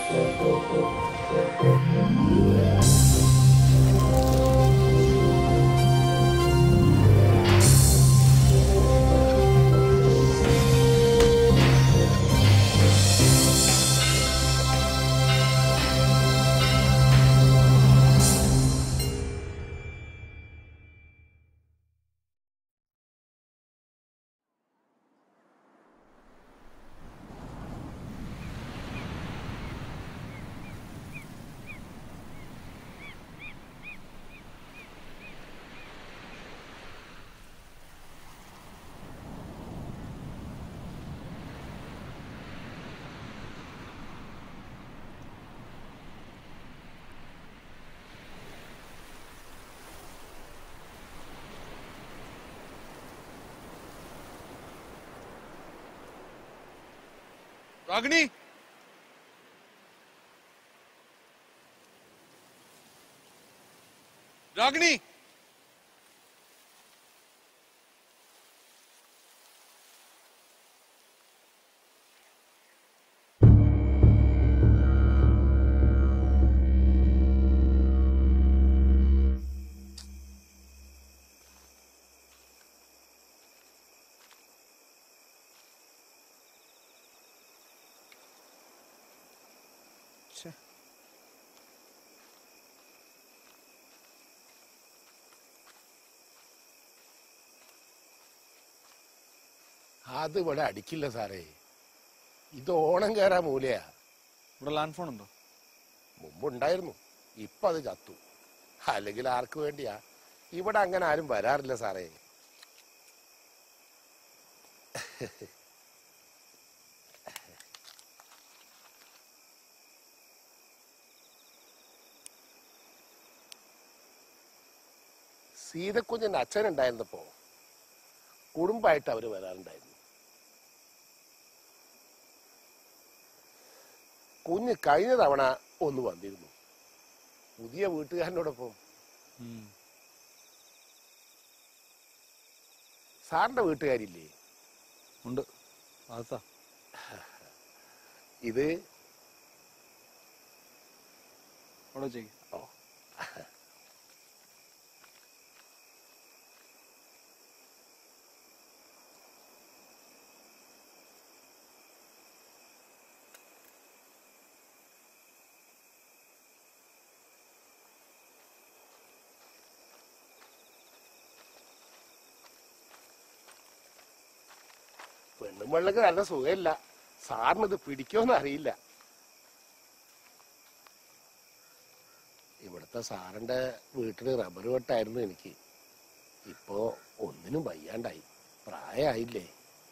രാഗിണി രാഗിണി അത് ഇവിടെ അടിക്കില്ല സാറേ ഇത് ഓണം കയറാ മൂലയാ ഇവിടെ ലാൻഡ് ഫോൺ ഉണ്ടോ മുമ്പുണ്ടായിരുന്നു ഇപ്പൊ അത് ചത്തു അല്ലെങ്കിൽ ആർക്ക് വേണ്ടിയാ ഇവിടെ അങ്ങനെ ആരും വരാറില്ല സാറേ സീതക്കുഞ്ഞിന്റെ അച്ഛൻ ഉണ്ടായിരുന്നപ്പോ കുടുംബമായിട്ട് അവര് വരാറുണ്ടായിരുന്നു കുഞ്ഞ് കഴിഞ്ഞ തവണ ഒന്ന് വന്നിരുന്നു പുതിയ വീട്ടുകാരനോടൊപ്പം സാറിന്റെ വീട്ടുകാരില്ലേ ഉണ്ട് അതാ ഇത് അവിടെ ചെയ്യും ഓ പെണ്ണും വെള്ളക്ക് നല്ല സുഖമില്ല സാറിന് ഇത് പിടിക്കുമെന്ന് അറിയില്ല ഇവിടുത്തെ സാറിന്റെ വീട്ടില് റബ്ബർ വെട്ടായിരുന്നു എനിക്ക് ഇപ്പോ ഒന്നിനും വയ്യാണ്ടായി പ്രായമായില്ലേ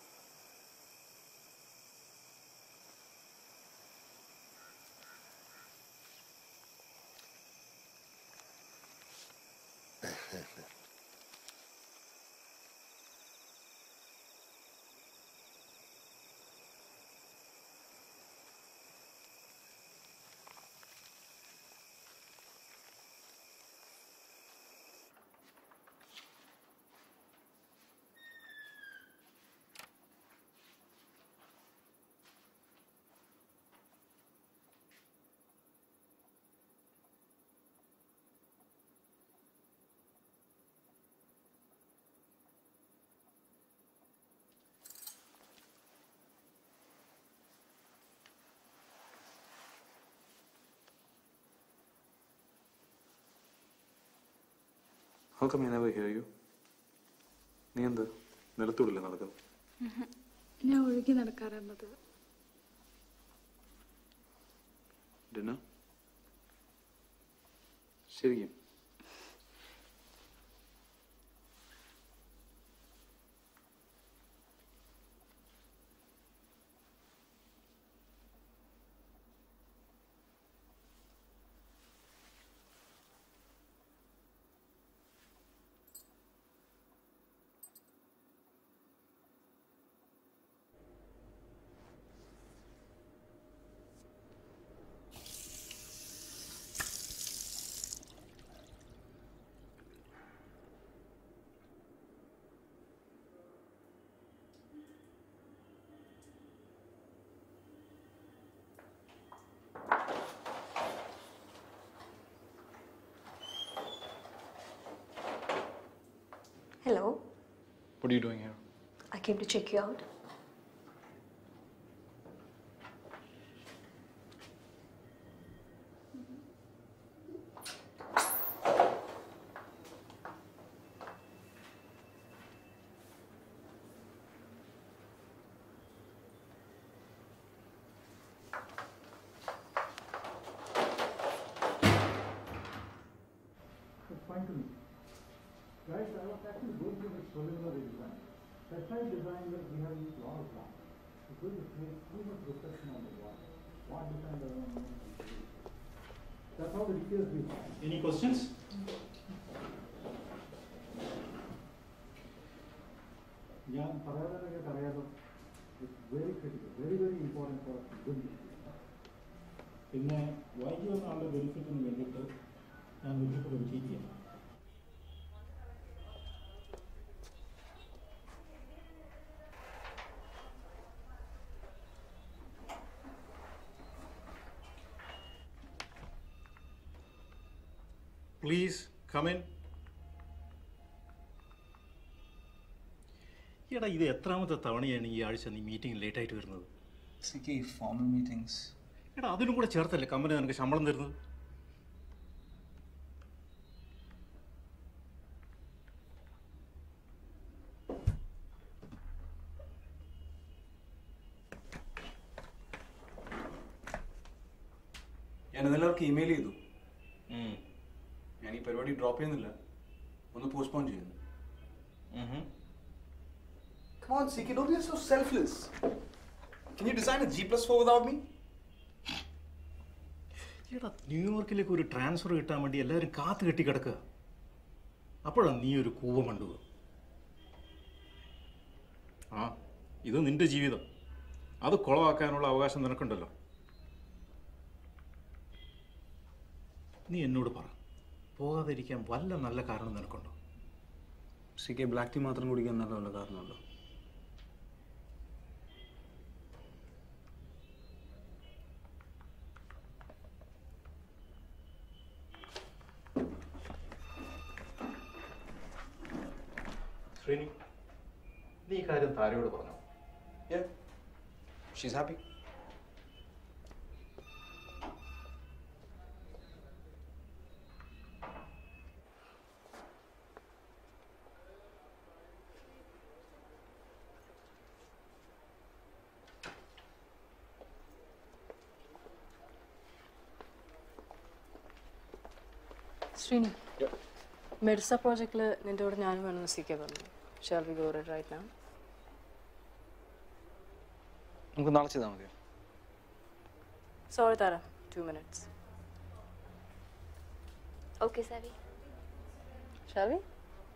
How come I never hear you? നീ എന്ത് നിലത്തൂടില്ലേ നടക്കുന്നു ഞാൻ ഒഴുകി നടക്കാറുള്ളത് ഡിന്നർ ശരിക്കും Hello, What are you doing here? I came to check you out. It's fine to me. Guys, I was actually going through this preliminary design. Precise design that we have used a lot of time. It's going to create too much discussion on the wall. What design does one want to do? That's all the details we have. Any questions? ഞാൻ പറയാതെ അറിയാതെ it's very critical very very important for good പിന്നെ വൈകി വന്ന ആളുടെ ബെനിഫിറ്റിന് വേണ്ടിയിട്ട് ഞാൻ ഒരുപാട് ഒരു ചെയ്തിയാണ് പ്ലീസ് കമിൻ എടാ ഇത് എത്രാമത്തെ തവണയാണ് ഈ ആഴ്ച നീ മീറ്റിംഗ് ലേറ്റ് ആയിട്ട് വരുന്നത് സിക്ക് ഈ ഫോർമൽ മീറ്റിംഗ്സ് എടാ അതിനും കൂടെ ചേർത്തല്ലേ കമ്പനി നിനക്ക് ശമ്പളം തരുന്നത് ഞാൻ എല്ലാവർക്കും ഇമെയിൽ ചെയ്തു ഞാൻ ഈ പരിപാടി ഡ്രോപ്പ് ചെയ്യുന്നില്ല ഒന്ന് പോസ്റ്റ്പോൺ ചെയ്യുന്നു Come on, CK, don't be so selfless. Can you design a G plus 4 without me? എടാ ന്യൂയോർക്കിലേക്ക് ഒരു ട്രാൻസ്ഫർ കിട്ടാൻ വേണ്ടി എല്ലാവരും കാത്തു കെട്ടി കിടക്കുക അപ്പോഴാണ് നീ ഒരു കൂവ കണ്ടത് ആ ഇത് നിന്റെ ജീവിതം അത് കുളമാക്കാനുള്ള അവകാശം നിനക്കുണ്ടല്ലോ നീ എന്നോട് പറ പോകാതിരിക്കാൻ വല്ല നല്ല കാരണം നിനക്കുണ്ടോ സി കെ ബ്ലാക്ക് ടീ മാത്രം കുടിക്കാൻ നല്ല വല്ല കാരണമുണ്ടോ ശ്രീനി നീ ഈ കാര്യം താരയോട് പറഞ്ഞോ Yeah. She's happy. ശ്രീനി മെഡിസ പ്രോജക്റ്റിൽ നിന്റെ കൂടെ ഞാനും വേണമെന്ന് സി കെ പറഞ്ഞു shall we go right now നമുക്ക് നാളെ ചെയ്താൽ മതിയോ sorry Tara two minutes Okay, Savi. Shall we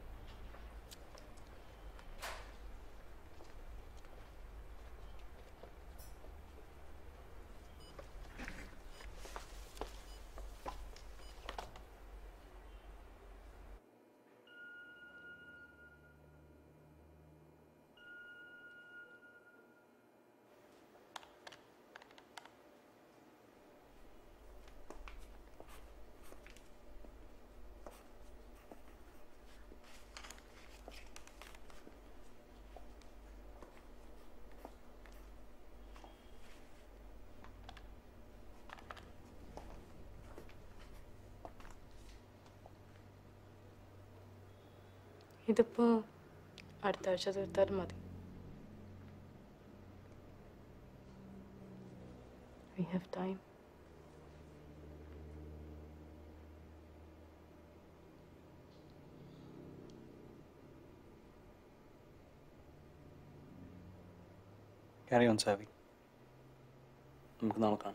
ഇതിപ്പോൾ അടുത്ത ആഴ്ച തീർത്താലും മതി we have time carry on Savi നമുക്ക് നാളെ കാണാം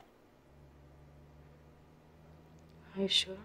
I sure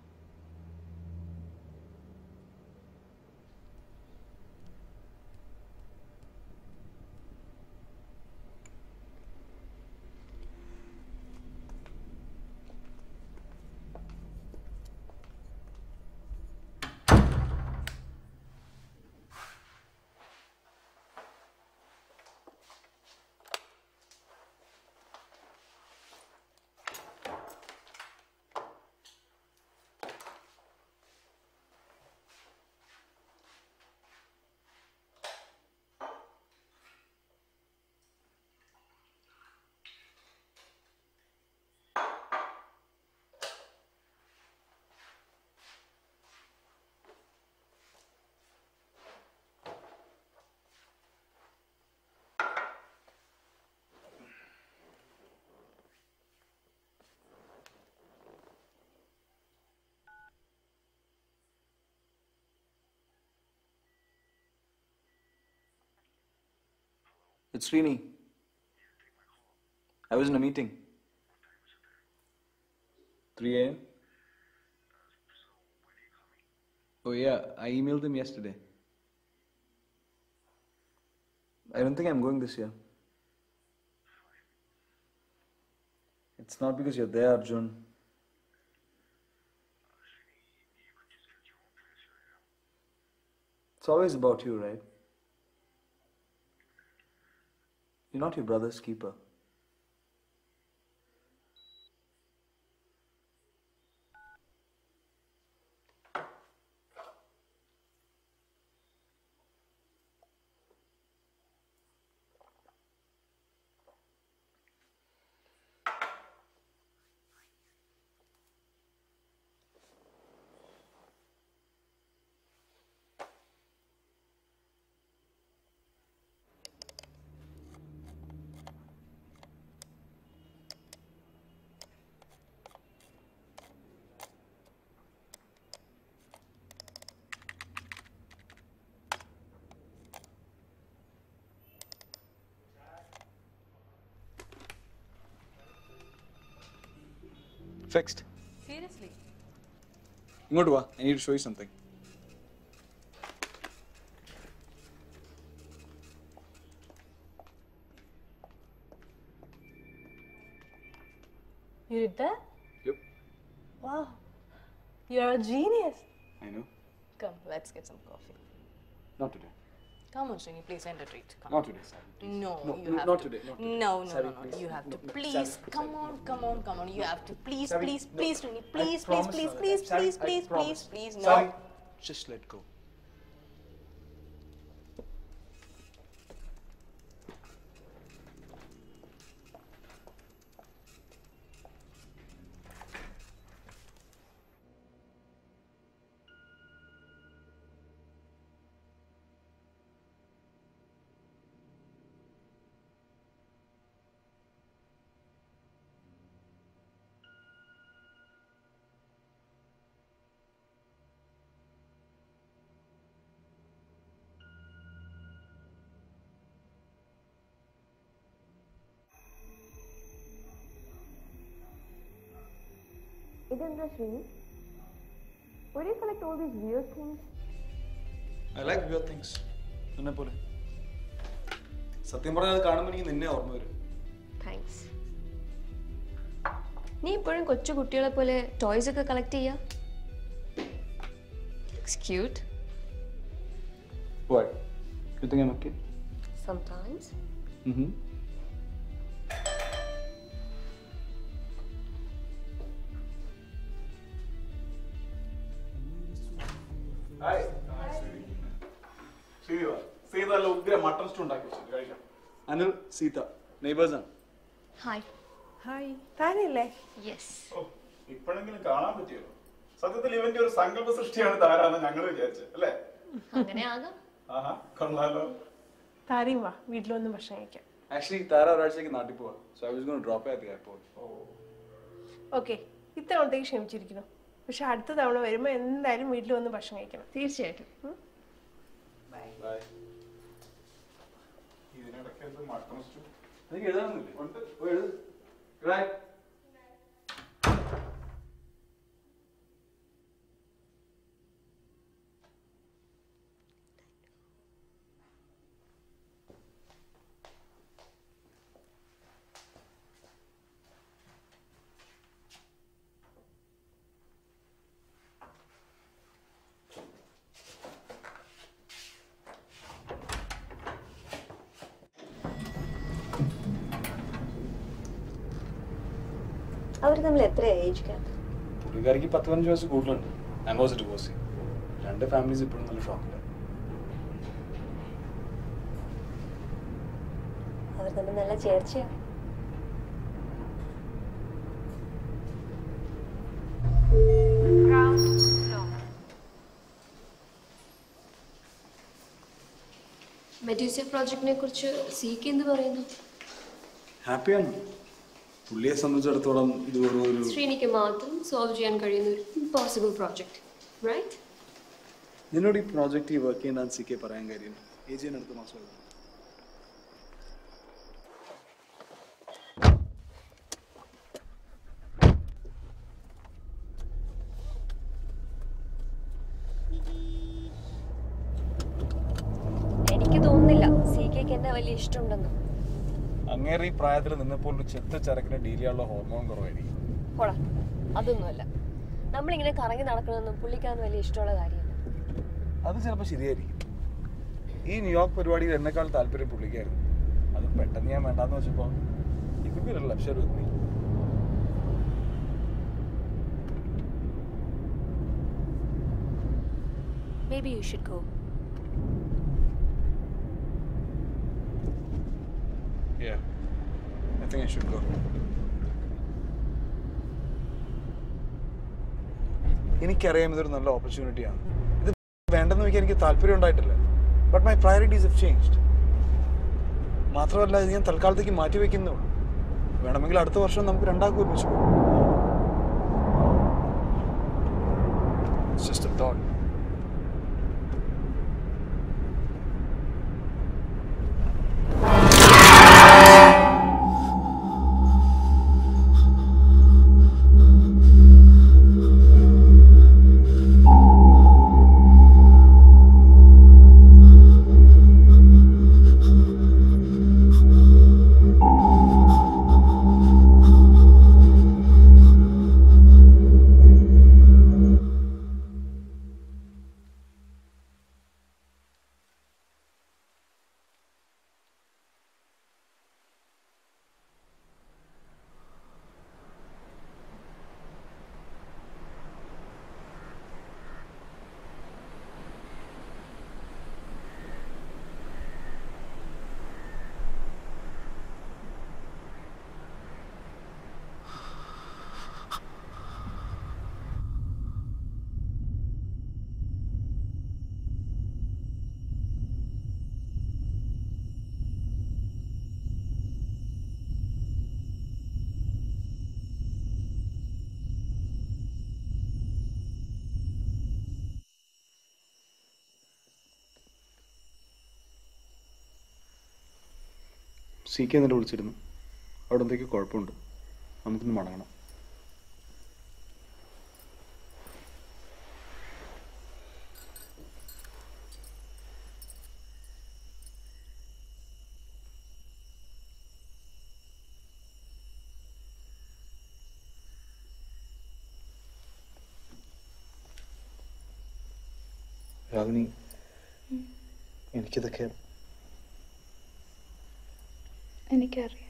It's Srini. I was in a meeting. 3 a.m. Oh, yeah, I emailed him yesterday. I don't think I'm going this year. It's not because you're there, Arjun. It's always about you, right? You're not your brother's keeper. Fixed. Seriously? ഇങ്ങോട്ട് വാ I need to show you something You did that? Yep. Wow. You're a genius. I know. Come, let's get some coffee. Not today. Come on, Srini, please end a treat. Come. Not today, Sam. No, No, you no, have not to. today, not today. No, no, Sally, no, no. please. You have to. No, no, Please, Sally, come Sally, on, come on, come on. You have to. Please, Sally, please, no. please, Srini. I Please, please, promise, please, Sally, please, Sally, please, I please, please, promise. please. No. Sally, just let go. ഇതെന്താ Sreeni Where do you collect all these weird things? I like weird things. എന്നെ പോലെ സത്യം പറഞ്ഞാൽ അത് കാണുമ്പോൾ എനിക്ക് നിന്നെ ഓർമ്മ വരും താങ്ക്സ് നീ ഇപ്പോഴും കൊച്ചു കുട്ടികളെ പോലെ ടോയ്സ് ഒക്കെ കളക്ട് ചെയ്യാ cute What? You think I'm a kid? Sometimes Mm-hmm. Hi ശരി വാ സീത നല്ല ഉഗ്ര മട്ടൺ സ്റ്റൂ ഉണ്ടാക്കി വെച്ചിട്ട് കഴിക്കാം അനു സീത നെയ്ബേഴ്സ് ആണ് ഹായ് ഹായ് താനല്ലേ യെസ് ഓ ഇപ്പോഴെങ്കിലും കാണാൻ പറ്റിയല്ലോ സത്യത്തിൽ ഇവന്റെ ഒരു സങ്കല്പ സൃഷ്ടിയാണ് താരാന്ന് ഞങ്ങൾ വിചാരിച്ചത് അല്ലേ അങ്ങനെ ആകാം ആഹാ കൊള്ളാലോ താരയും വാ വീട്ടിൽ വന്ന് ഭക്ഷണം കഴിക്കാം ആക്ച്വലി താര ഒരാഴ്ചയ്ക്ക് നാട്ടിൽ പോവാ so I was gone drop at the airport okay ഇത്തവണത്തേക്ക് ക്ഷമിച്ചിരിക്കുന്നു പക്ഷെ അടുത്ത തവണ വരുമ്പോൾ എന്തായാലും വീട്ടിൽ വന്ന് ഭക്ഷണം കഴിക്കണം തീർച്ചയായിട്ടും ബൈ ഇതിനിടയ്ക്ക് എന്ത് മട്ടൺ സ്റ്റൂ എനിക്ക് എഴുതാനൊന്നുമില്ലേ ഉണ്ട് ഓ, എഴുത് റൈറ്റ് അവർ തമ്മിൽ എത്ര ഏജ് ഗ്യാപ്പ് പുള്ളിക്കാരിക്ക് പത്ത് പതിനഞ്ച് വയസ്സ് കൂടുതലുണ്ട് ആൻഡ് വാസ് ഡിവോഴ്സ് രണ്ട് ഫാമിലീസ് ഇപ്പോഴും നല്ല ഷോക്കില്ല അവർ തമ്മിൽ നല്ല ചേർച്ചയാ മെഡ്യൂസിയ പ്രോജക്റ്റിനെ കുറിച്ച് സിക്ക് എന്ത് പറയുന്നു ഹാപ്പിയാണ് പുള്ളിയെ സംബന്ധിച്ചിടത്തോളം ഇത് വെറും ഒരു ശ്രീനിക്ക് മാത്രം സോൾവ് ചെയ്യാൻ കഴിയുന്ന ഒരു ഇമ്പോസിബിൾ പ്രോജക്റ്റ് റൈറ്റ് നിന്നോട് ഈ പ്രോജക്റ്റ് ഈ വർക്ക് ചെയ്യാൻ സി കെ പറയാൻ കാര്യം ഏജിയുടെ അടുത്ത മാസം എഴുതാം തോന്നുന്നില്ല സി കെക്ക് എന്നെ വലിയ ഇഷ്ടമുണ്ടെന്ന് അങ്ങേറെ ഈ പ്രായത്തിൽ നിന്നപ്പോൾ ഒരു ചെത്ത ചരക്കിനെ ഡീൽ ചെയ്യാനുള്ള ഹോർമോൺ കുറവായിരിക്കും പോടാ അതൊന്നുമല്ല നമ്മളിങ്ങനെ കറങ്ങി നടക്കണമെന്നും പുള്ളിക്കാന്ന് വലിയ ഇഷ്ടമുള്ള കാര്യമല്ല അത് ചിലപ്പോൾ ശരിയായിരിക്കും ഈ ന്യൂയോർക്ക് പരിപാടിയിൽ എന്നെക്കാൾ താല്പര്യം പുള്ളിക്കായിരുന്നു അത് പെട്ടെന്ന് ഞാൻ വേണ്ടാന്ന് വെച്ചപ്പോൾ ഇതൊക്കെ ഒരു ലക്ഷം രൂപ Maybe you should go. Yeah, I think I should go. എനിക്കറിയാം ഇതൊരു നല്ല ഓപ്പർച്യൂണിറ്റിയാണ് ഇത് വേണ്ടെന്ന് വയ്ക്കാൻ എനിക്ക് താല്പര്യം ഉണ്ടായിട്ടില്ല but my priorities have changed മാത്രമല്ല ഇത് ഞാൻ തൽക്കാലത്തേക്ക് മാറ്റി വയ്ക്കുന്നേ ഉള്ളൂ വേണമെങ്കിൽ അടുത്ത വർഷം നമുക്ക് രണ്ടാക്കും ഒരുമിച്ച് പോകാം It's just a thought. C K എന്നിട്ട് വിളിച്ചിരുന്നു അവിടെ എന്തൊക്കെയോ കുഴപ്പമുണ്ട് നമുക്കിന്ന് മടങ്ങണം രാഗിനി എനിക്കിതൊക്കെ എനിക്കറിയാം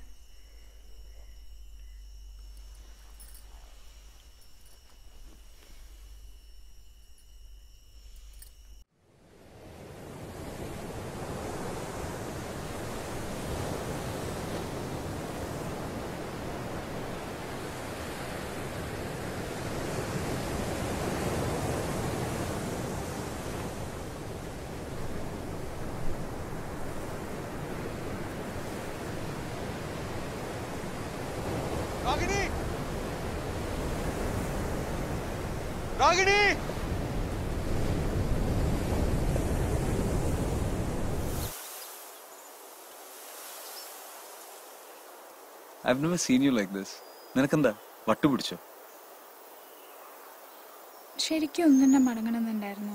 Ragini Ragini I've never seen you like this. നിനക്കെന്താ വട്ടു പിടിച്ചോ ശരിക്കും ഒന്നും തന്നെ മടങ്ങണമെന്നുണ്ടായിരുന്നോ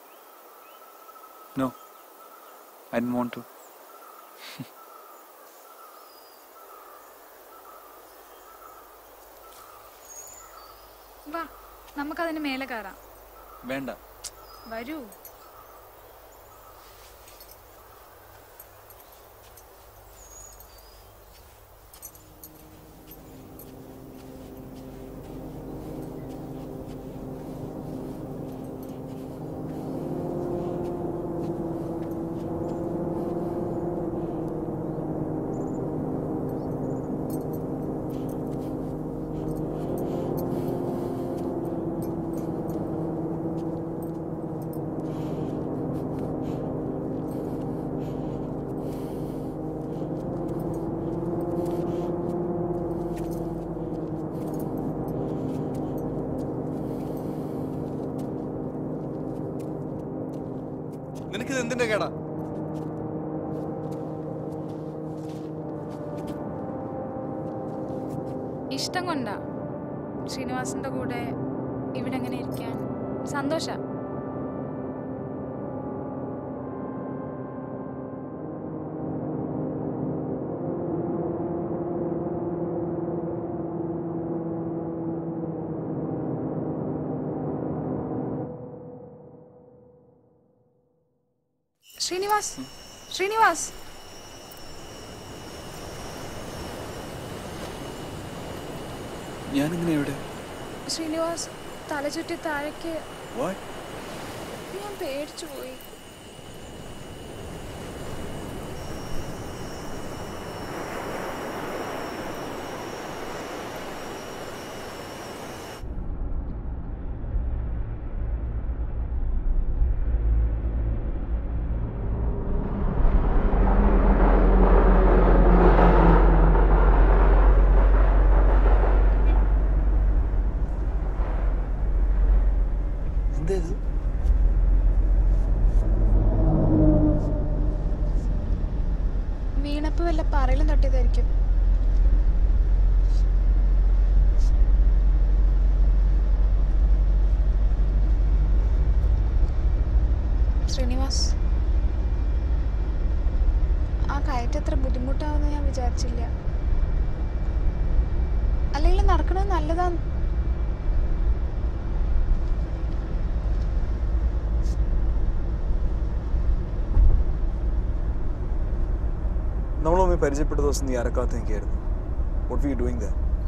no I don't want to വാ നമുക്കതിന് മേലെ കയറാം വേണ്ട വരൂ നിനക്കിത് എന്തിന്റെ കേടാ ഇഷ്ടം കൊണ്ടാ ശ്രീനിവാസിന്റെ കൂടെ ഇവിടെ എങ്ങനെ ഇരിക്കാൻ സന്തോഷ ശ്രീനിവാസ് ശ്രീനിവാസ് ഞാനിങ്ങനെ എവിടെ ശ്രീനിവാസ് തല ചുറ്റി താഴേക്ക് വാട്ട് ഞാൻ പേടിച്ചു പോയി എന്താ ഇത് വീണപ്പ് വല്ല പറയിലും തട്ടിയതായിരിക്കും ശ്രീനിവാസ് ആ കയറ്റം അത്ര ബുദ്ധിമുട്ടാവുമെന്ന് ഞാൻ വിചാരിച്ചില്ല അല്ലെങ്കിൽ നടക്കണത് നല്ലതാന്ന് നമ്മൾ തമ്മിൽ പരിചയപ്പെട്ട ദിവസം നീ അരക്കാത്ത നിൽക്കായിരുന്നു വാട്ട് വി ഡൂയിങ് ദ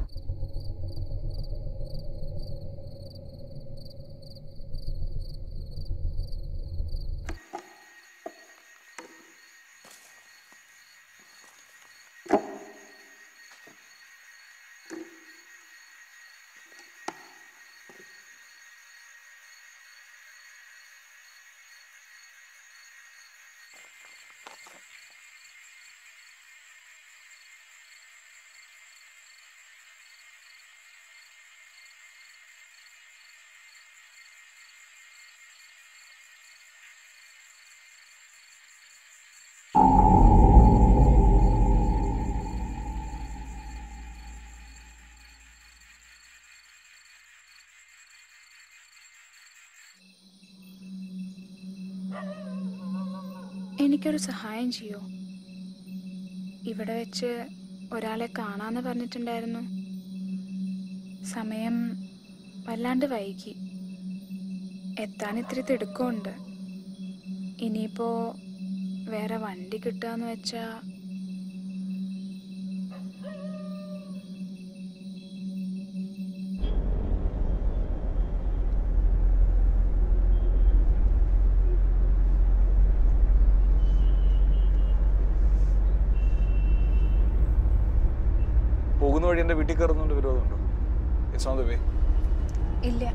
എനിക്കൊരു സഹായം ചെയ്യോ ഇവിടെ വെച്ച് ഒരാളെ കാണാന്ന് പറഞ്ഞിട്ടുണ്ടായിരുന്നു സമയം വല്ലാണ്ട് വൈകി എത്താൻ ഇത്തിരി തിടുക്കമുണ്ട് ഇനിയിപ്പോ വേറെ വണ്ടി കിട്ടുകയെന്ന് വെച്ചാ പോകുന്ന വഴി എൻ്റെ വീട്ടിൽ കയറുന്നുണ്ട് വിരോധമുണ്ടോ ഇറ്റ്സ് ഓൺ ദ വേ ഇല്ല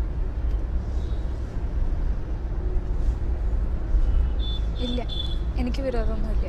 ഇല്ല എനിക്ക് വിരോധമൊന്നുമില്ല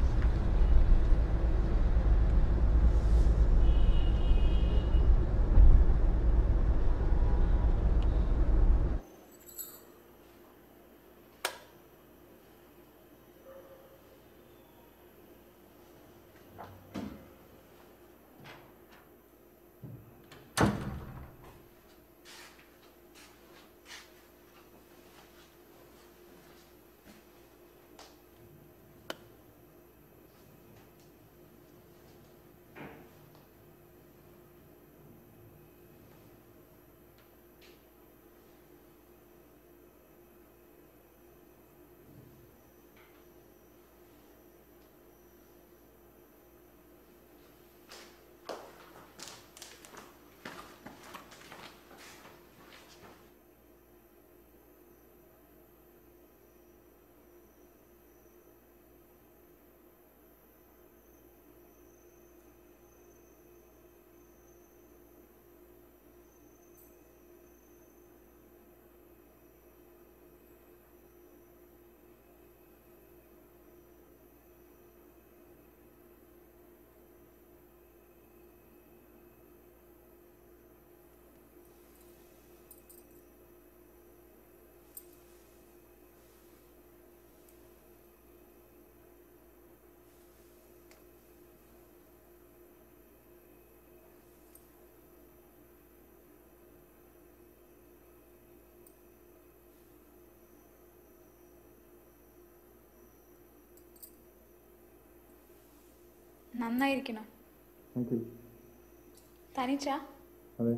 നന്നായിരിക്കണം താങ്ക് യു തനിച്ചാ അതെ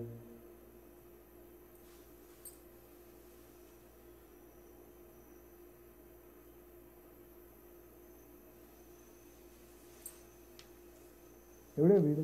എവിടെയാ വീട്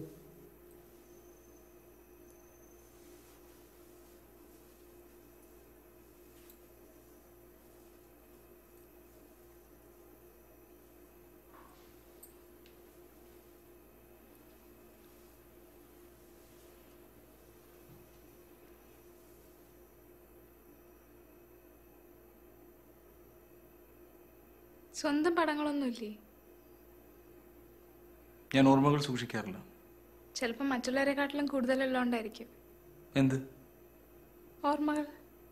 സ്വന്തം പടങ്ങളൊന്നുമില്ലേ ഞാൻ ഓർമ്മകൾ സൂക്ഷിക്കാറില്ല ചിലപ്പോൾ മറ്റുള്ളവരെക്കാട്ടിലും കൂടുതലുള്ളതുകൊണ്ടായിരിക്കും എന്ത് ഓർമ്മകൾ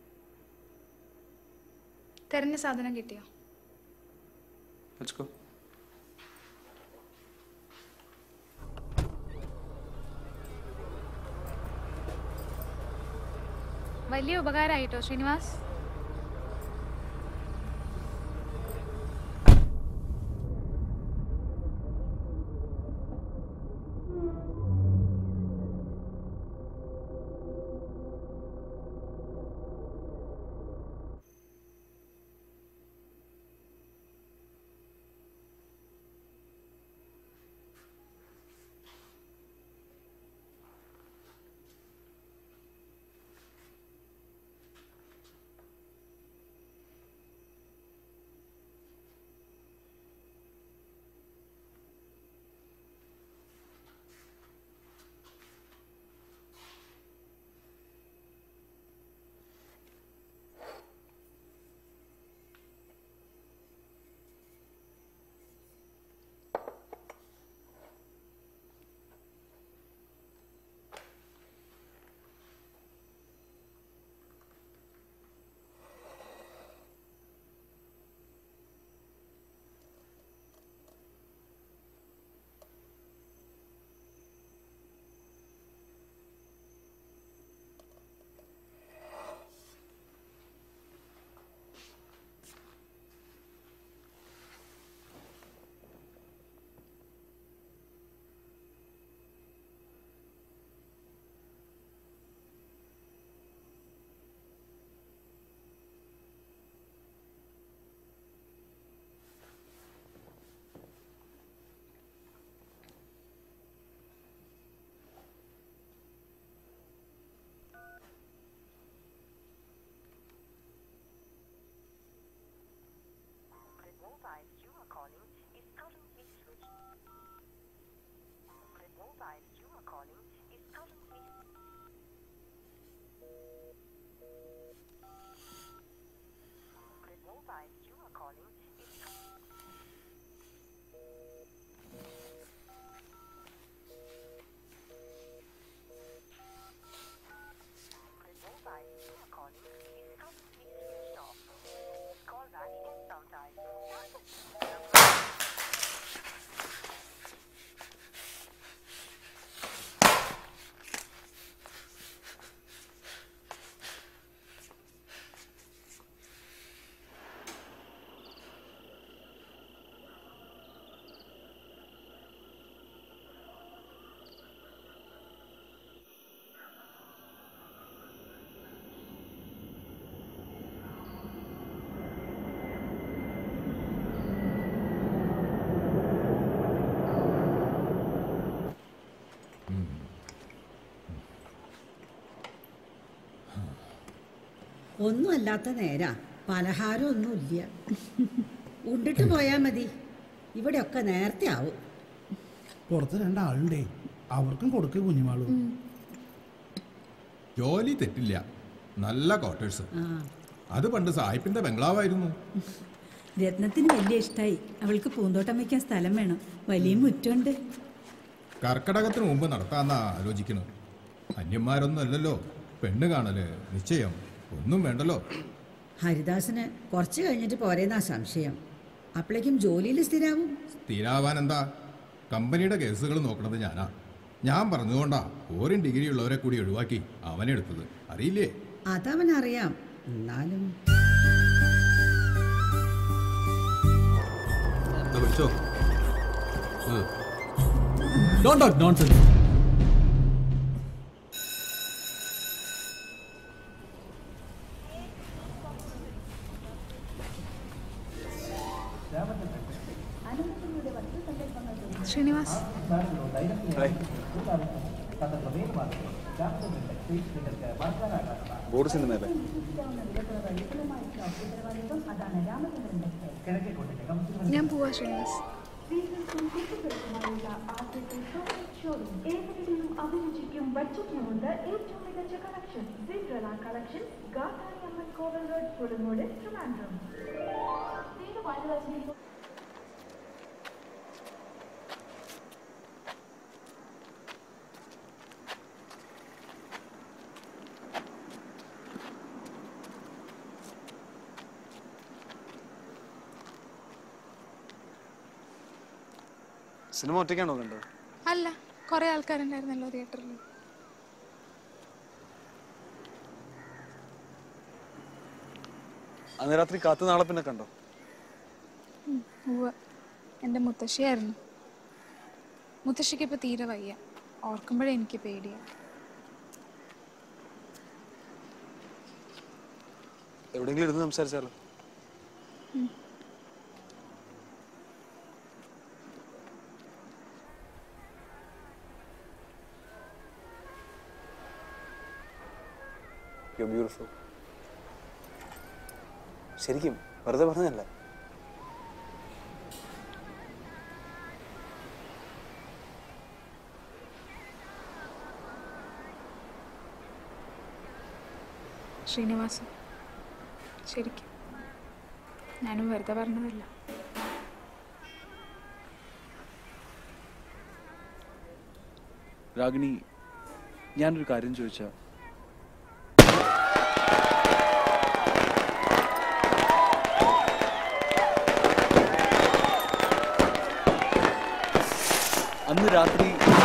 തെരഞ്ഞ സാധനം കിട്ടിയോ Let's go. വലിയ ഉപകാരമായിട്ടോ ശ്രീനിവാസ് ഒന്നും അല്ലാത്ത നേരാ പലഹാരം ഒന്നുമില്ല ഉണ്ടിട്ട് പോയാ മതി ഇവിടെയൊക്കെ നേരത്തെ ആവും പുറത്ത് രണ്ടാളുണ്ടേ അവർക്കും കൊടുക്കുക കുഞ്ഞുമാളു ജോലി തെറ്റില്ല നല്ല ക്വാർട്ടേഴ്സ് അത് പണ്ട് സായിപ്പിന്റെ ബംഗ്ലാവായിരുന്നു രത്നത്തിന് വലിയ ഇഷ്ടായി അവൾക്ക് പൂന്തോട്ടം വയ്ക്കാൻ സ്ഥലം വേണം വലിയ മുറ്റുണ്ട് കർക്കടകത്തിന് മുമ്പ് നടത്താന്നാ ആലോചിക്കണം അന്യന്മാരൊന്നും അല്ലല്ലോ പെണ്ണ് കാണല് നിശ്ചയം ഒന്നും വേണ്ടല്ലോ ഹരിദാസിന് കുറച്ച് കഴിഞ്ഞിട്ട് പോരേന്നാ സംശയം അപ്പോഴേക്കും ജോലിയിൽ സ്ഥിരാവും സ്ഥിരാവാൻ എന്താ കമ്പനിയുടെ കേസുകൾ നോക്കണത് ഞാനാ ഞാൻ പറഞ്ഞുകൊണ്ടാ ഓരോ ഡിഗ്രി ഉള്ളവരെ കൂടി ഒഴിവാക്കി അവനെടുത്തത് അറിയില്ലേ അതവനറിയാം എന്നാലും വിളിച്ചോ Don't talk nonsense. Srinivas board സിനിമയല്ലേ ഞാൻ പോവാ ശ്രീനിവാസ് അഭിരുചിക്കും ബഡ്ജറ്റിനുമുണ്ട് ഏറ്റവും മികച്ച collection Cinderella collection Gandhari Amman Kovil road Pulimoodu Trivandrum സിനിമ ഒറ്റയ്ക്കാണോ കണ്ടത് അല്ല കുറെ ആൾക്കാരുണ്ടായിരുന്നല്ലോ തിയേറ്ററിൽ അന്ന് രാത്രി കാത്തു നാളെ പിന്നെ കണ്ടോ ഉവ്വ് എൻ്റെ മുത്തശ്ശിയായിരുന്നു മുത്തശ്ശിക്ക് ഇപ്പൊ തീരെ വയ്യ ഓർക്കുമ്പോഴേ എനിക്ക് പേടിയാ എവിടെയെങ്കിലും ഇരുന്ന് സംസാരിച്ചാലോ യു ബ്യൂട്ടിഫുൾ ശരിക്കും വെറുതെ പറഞ്ഞല്ല ശ്രീനിവാസൻ ശരിക്കും ഞാനും വെറുതെ പറഞ്ഞതല്ല രാഗിണി ഞാനൊരു കാര്യം ചോദിച്ചാ അന്ന് രാത്രി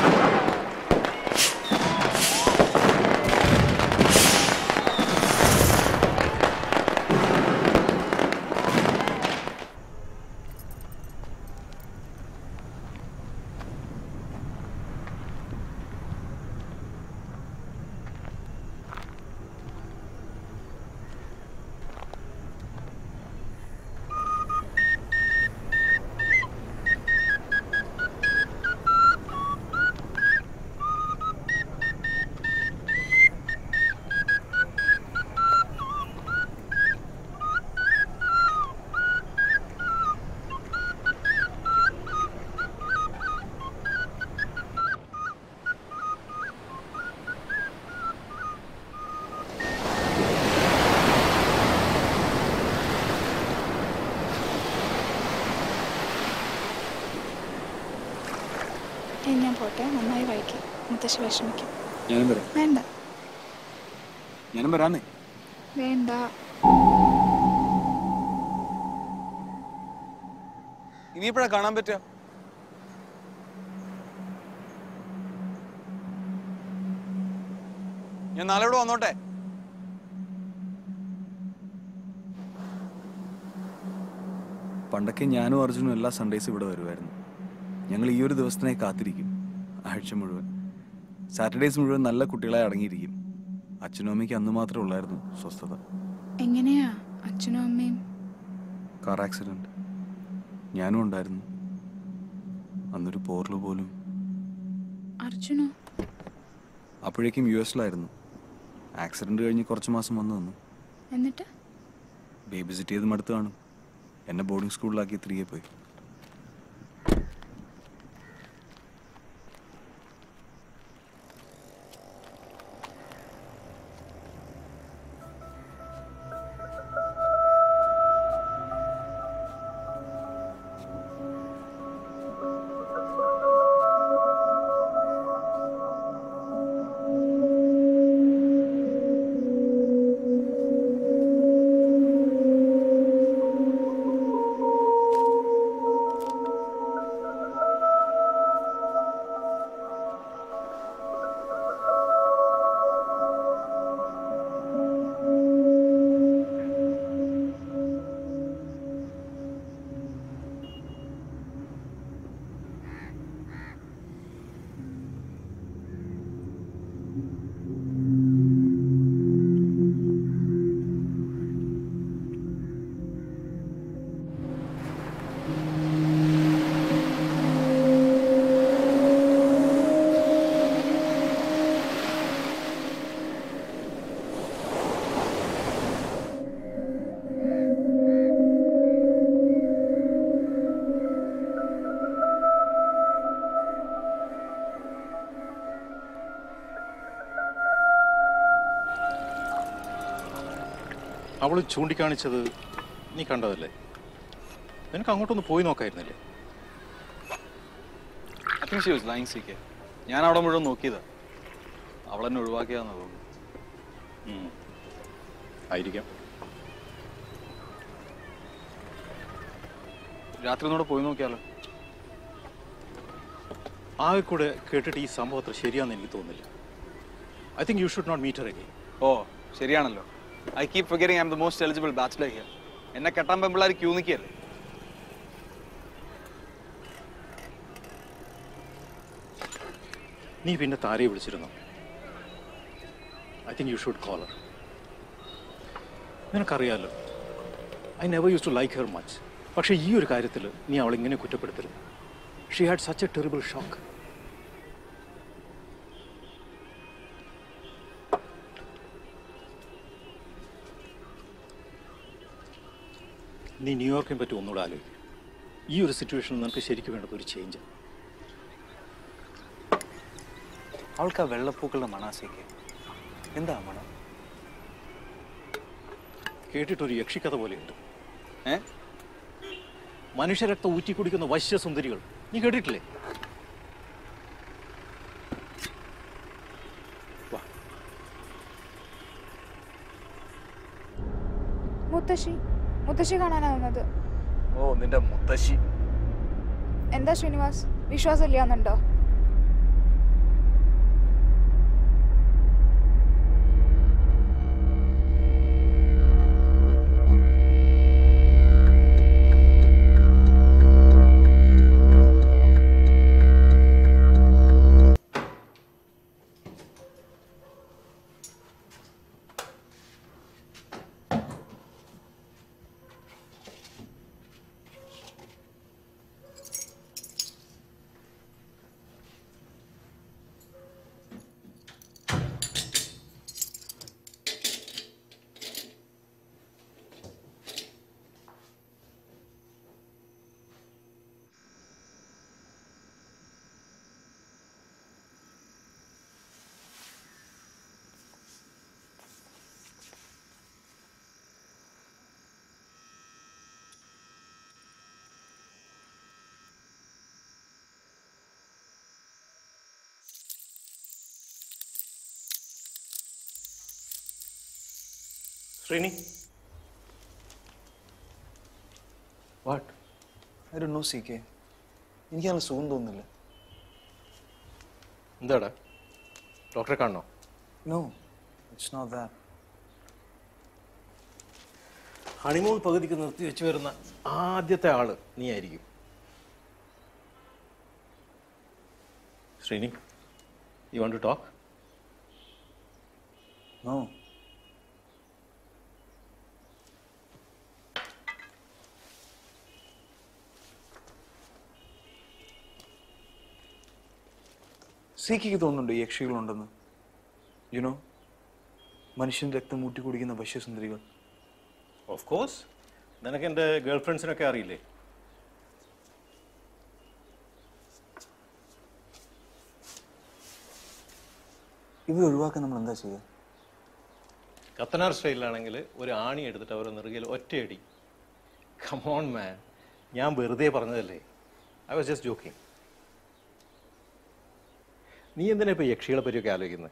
ഏ, ഞാൻ പോട്ടെ നന്നായി വായിക്കും മുത്തശ്ശി വിഷമിക്കും ഞാനും വരാം വേണ്ട ഞാനും വരാന്നേ വേണ്ട ഇനിയിപ്പോഴാ കാണാൻ പറ്റുക ഞാൻ നാളെ ഇവിടെ വന്നോട്ടെ പണ്ടൊക്കെ ഞാനും അർജുനും എല്ലാ സൺഡേസും ഇവിടെ വരുമായിരുന്നു ഞങ്ങൾ ഈ ഒരു ദിവസത്തിനായി കാത്തിരിക്കും ആഴ്ച മുഴുവൻ സാറ്റർഡേസ് മുഴുവൻ നല്ല കുട്ടികളെ അടങ്ങിയിരിക്കും അച്ഛനും അമ്മയ്ക്ക് അന്ന് മാത്രമേ ഉള്ളായിരുന്നു സ്വസ്ഥത എങ്ങനെയാ അച്ഛനും അമ്മയും കാർ ആക്സിഡന്റ് ഞാനും ഉണ്ടായിരുന്നു അന്നൊരു പോർല് പോലും അർജുനോ അപ്പോഴേക്കും യു എസിലായിരുന്നു ആക്സിഡന്റ് കഴിഞ്ഞ് കുറച്ച് മാസം വന്നു വന്നു എന്നിട്ട് ബേബി സിറ്റ് ചെയ്ത് മടുത്ത് കാണും എന്നെ ബോർഡിംഗ് സ്കൂളിലാക്കി തിരികെ പോയി അവൾ ചൂണ്ടിക്കാണിച്ചത് നീ കണ്ടതല്ലേ നിനക്ക് അങ്ങോട്ടൊന്ന് പോയി നോക്കായിരുന്നില്ലേ I think she was lying C K ഞാൻ അവിടെ മുഴുവൻ നോക്കിയതാ അവൾ എന്നെ ഒഴിവാക്കിയതാന്ന് തോന്നുന്നു ഉം. ആയിരിക്കാം രാത്രി ഒന്നുകൂടെ പോയി നോക്കിയാലോ ആകെ കൂടെ കേട്ടിട്ട് ഈ സംഭവം അത്ര ശരിയാണെന്ന് എനിക്ക് തോന്നുന്നില്ല I think you should not meet again ഓ ശരിയാണല്ലോ I keep figuring I'm the most eligible bachelor here എന്നെ കെട്ടാൻ പെമ്പിള്ളാർ ക്യൂ നിൽക്കുകയല്ലേ നീ പിന്നെ താരയെ വിളിച്ചിരുന്നു I think you should call her നിനക്കറിയാലോ I never use to like her much പക്ഷേ ഈ ഒരു കാര്യത്തിൽ നീ അവളെ ഇങ്ങനെ കുറ്റപ്പെടുത്തരുത് she had such a terrible shock നീ ന്യൂയോർക്കിനെ പറ്റി ഒന്നുകൂടെ ആലോചിക്കും ഈ ഒരു സിറ്റുവേഷനിൽ നിനക്ക് ശരിക്കും വേണ്ടത് ഒരു ചേഞ്ച് അവൾക്ക് ആ വെള്ളപ്പൂക്കളുടെ മണാസിക്ക് എന്താ മണം കേട്ടിട്ടൊരു യക്ഷിക്കഥ പോലെയുണ്ട് ഏ മനുഷ്യരക്തം ഊറ്റി കുടിക്കുന്ന വശ്യസുന്ദരികൾ നീ കേട്ടിട്ടില്ലേ മുത്തശ്ശി മുത്തശ്ശി കാണാനാ വന്നത് ഓ നിന്റെ മുത്തശ്ശി എന്താ ശ്രീനിവാസ് വിശ്വാസം ഇല്ലാന്നുണ്ടോ Srini what I do know C K എനിക്ക് നല്ല സുഖം തോന്നുന്നില്ല എന്താടാ ഡോക്ടറെ കാണണോ no it's not that honeymoon പകുതിക്ക് നിർത്തി വെച്ച് വരുന്ന ആദ്യത്തെ ആള് നീ ആയിരിക്കും Srini you want to talk no സീക്കിക്ക് തോന്നുന്നുണ്ട് ഈ യക്ഷികളുണ്ടെന്ന് യുനോ മനുഷ്യൻ രക്തം മൂട്ടി കുടിക്കുന്ന വശ്യസുന്ദരികൾ ഓഫ് കോഴ്സ് നിനക്ക് എൻ്റെ ഗേൾ ഫ്രണ്ട്സിനൊക്കെ അറിയില്ലേ ഇവ ഒഴിവാക്കാൻ നമ്മൾ എന്താ ചെയ്യുക കത്തനാർ സ്റ്റൈലിലാണെങ്കിൽ ഒരു ആണി എടുത്തിട്ട് അവരെ നെറുകയിൽ ഒറ്റയടി കമോൺ മാൻ ഞാൻ വെറുതെ പറഞ്ഞതല്ലേ ഐ വാസ് ജസ്റ്റ് ജോക്കിങ് നീ എന്തിനാ ഇപ്പോൾ യക്ഷികളെ പറ്റിയൊക്കെ ആലോചിക്കുന്നത്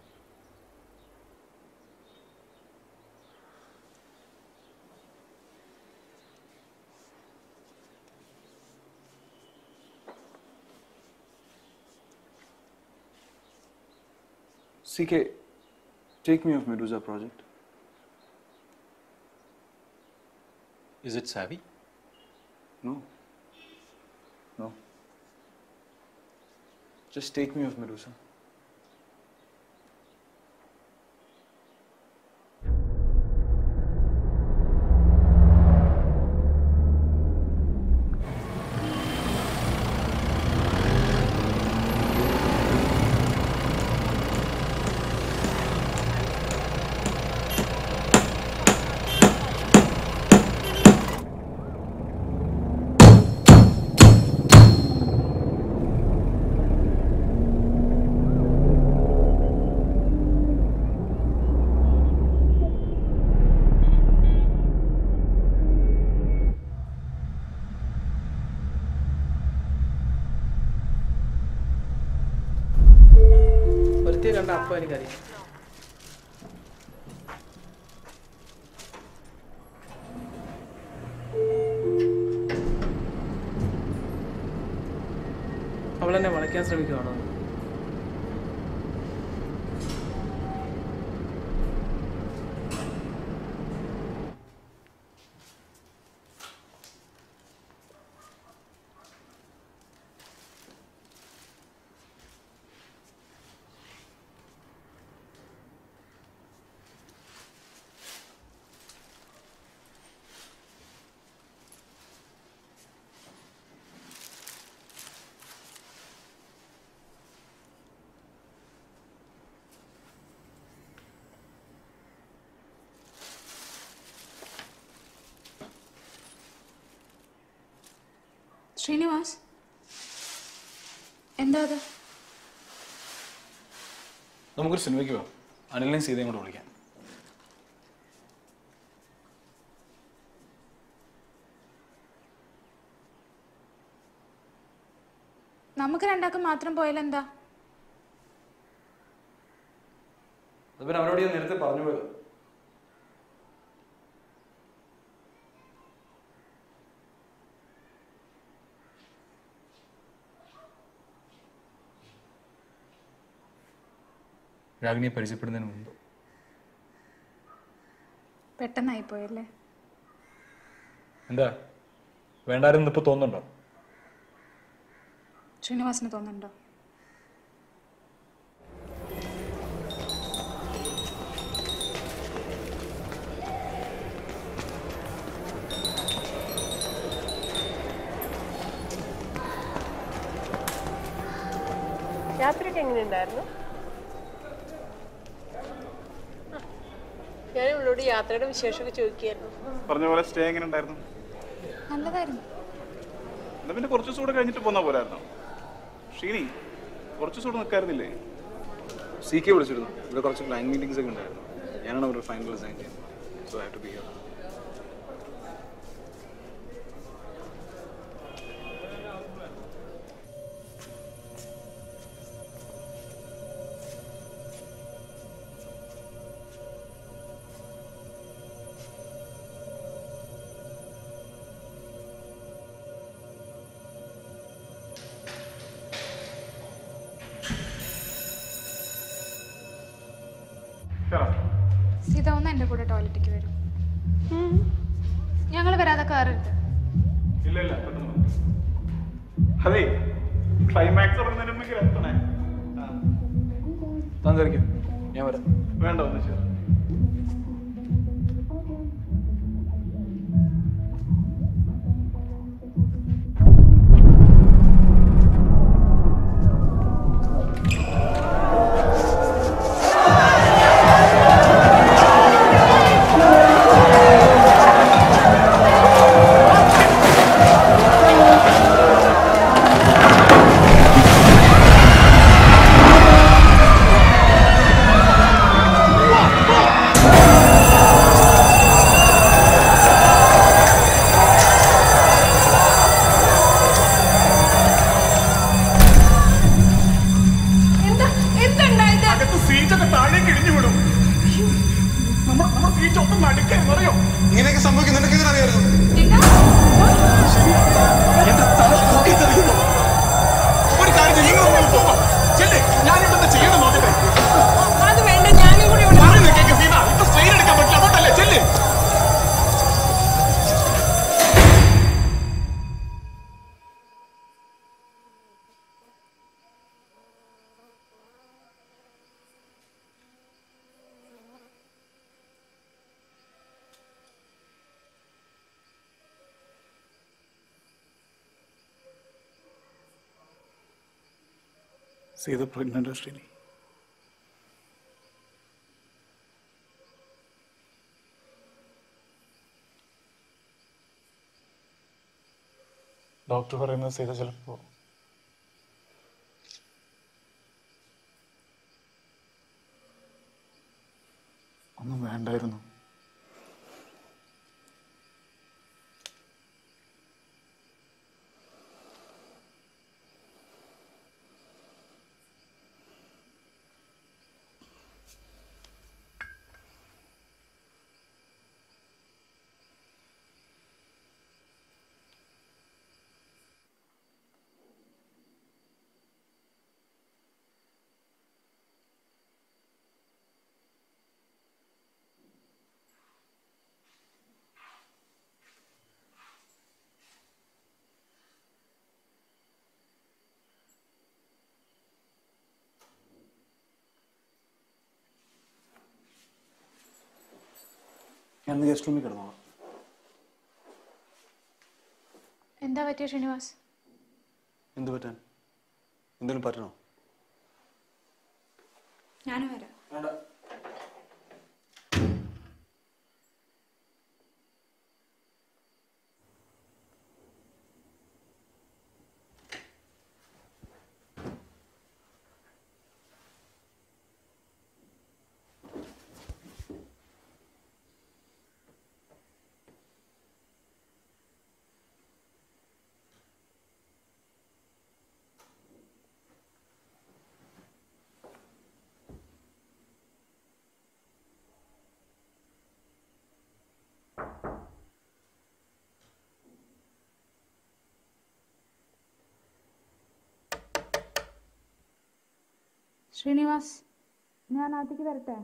CK, take me off Medusa project. Is it savvy? No. No. Just take me off Medusa. ഇപ്പോൾ എനിക്കറിയാം അവൾ എന്നെ വളയ്ക്കാൻ ശ്രമിക്കുവാണോ ശ്രീനിവാസ് എന്താ അത് നമുക്കൊരു സിനിമയ്ക്ക് പോവാം അനിലിനെയും സീതയും കൂടെ വിളിക്കാം നമുക്ക് രണ്ടാൾക്കും മാത്രം പോയാലെന്താ അത് പിന്നെ അവരോട് ഞാൻ നേരത്തെ പറഞ്ഞു പോയത് രാഗിനിയെ പരിചയപ്പെടുന്നതിന് മുമ്പ് പെട്ടെന്നായി പോയല്ലേ എന്താ വേണ്ടായിരുന്നു ഇപ്പൊ തോന്നുന്നുണ്ടോ ശ്രീനിവാസിന് തോന്നുന്നുണ്ടോ യാത്രയൊക്കെ എങ്ങനെയുണ്ടായിരുന്നു ഞാൻ ഇവളോട് യാത്രയുടെ വിശേഷമൊക്കെ ചോദിക്കുകയായിരുന്നു പറഞ്ഞ പോലെ സ്റ്റേ എങ്ങനെ ഉണ്ടായിരുന്നു നല്ലതായിരുന്നു എന്നാ പിന്നെ കുറച്ച് ദിവസം കൂടെ കഴിഞ്ഞിട്ട് പോന്നാ പോരായിരുന്നോ ഷീനി കുറച്ച് ദിവസം കൂടെ നിൽക്കായിരുന്നില്ലേ സി കെ വിളിച്ചിരുന്നു ഇവിടെ കുറച്ച് ക്ലൈൻ മീറ്റിംഗ്സ് ഒക്കെ ഉണ്ടായിരുന്നു ഞാനാണ് അവരുടെ ഫൈനൽ ഡിസൈൻ ചെയ്യുന്നത് so have to be here Seetha ഒന്ന് എൻ്റെ കൂടെ ടോയ്ലറ്റിക്ക് വരും ഞങ്ങൾ വരാതെ കയറരുത് ഇല്ല ഇല്ല പെട്ടെന്ന് വാ. അതെ ക്ലൈമാക്സ് തുടങ്ങുന്നതിന് മുമ്പ് എത്തണേ ആ. താൻ കയറിക്കോ ഞാൻ വരാം വേണ്ട ഒന്ന് ചേർ എന്താ എന്തുണ്ടായത് അകത്ത് സീറ്റൊക്കെ താഴേക്ക് ഇടിഞ്ഞു വിടും നമ്മൾ നമ്മൾ സീറ്റ് ഒപ്പം നടുക്കായിരുന്നു അറിയോ ഇങ്ങനെയൊക്കെ സംഭവിക്കും നിനക്ക് എങ്ങനെ അറിയായിരുന്നു എന്റെ തല പൊട്ടിത്തെറിയുന്നു ഒരു കാര്യം ചെയ്യ്, നിങ്ങൾ ഒന്ന് പോകാം ചെല്ലേ ഞാൻ ഇവിടെ ചെയ്യണം നോക്കട്ടെ അത് വേണ്ട ഞാനും കൂടി ഇവിടെ മാറി നിൽക്കേക്ക് സീത ഇപ്പൊ സ്ട്രെയിൻ എടുക്കാൻ പറ്റില്ല അതുകൊണ്ടല്ലേ ചെല്ലേ സീത പ്രഗ്നന്റ് ശ്രീനി ഡോക്ടർ പറയുന്നത് സീത ചിലപ്പോ ഒന്നും വേണ്ടായിരുന്നു ഞാൻ ഇന്ന് ഗസ്റ്റ് റൂമിൽ കിടന്നോളാം എന്താ പറ്റിയ ശ്രീനിവാസ് എന്ത് പറ്റാൻ എന്തെങ്കിലും പറ്റണോ ഞാനും വരാം ശ്രീനിവാസ് ഞാൻ അകത്തേക്ക് വരട്ടെ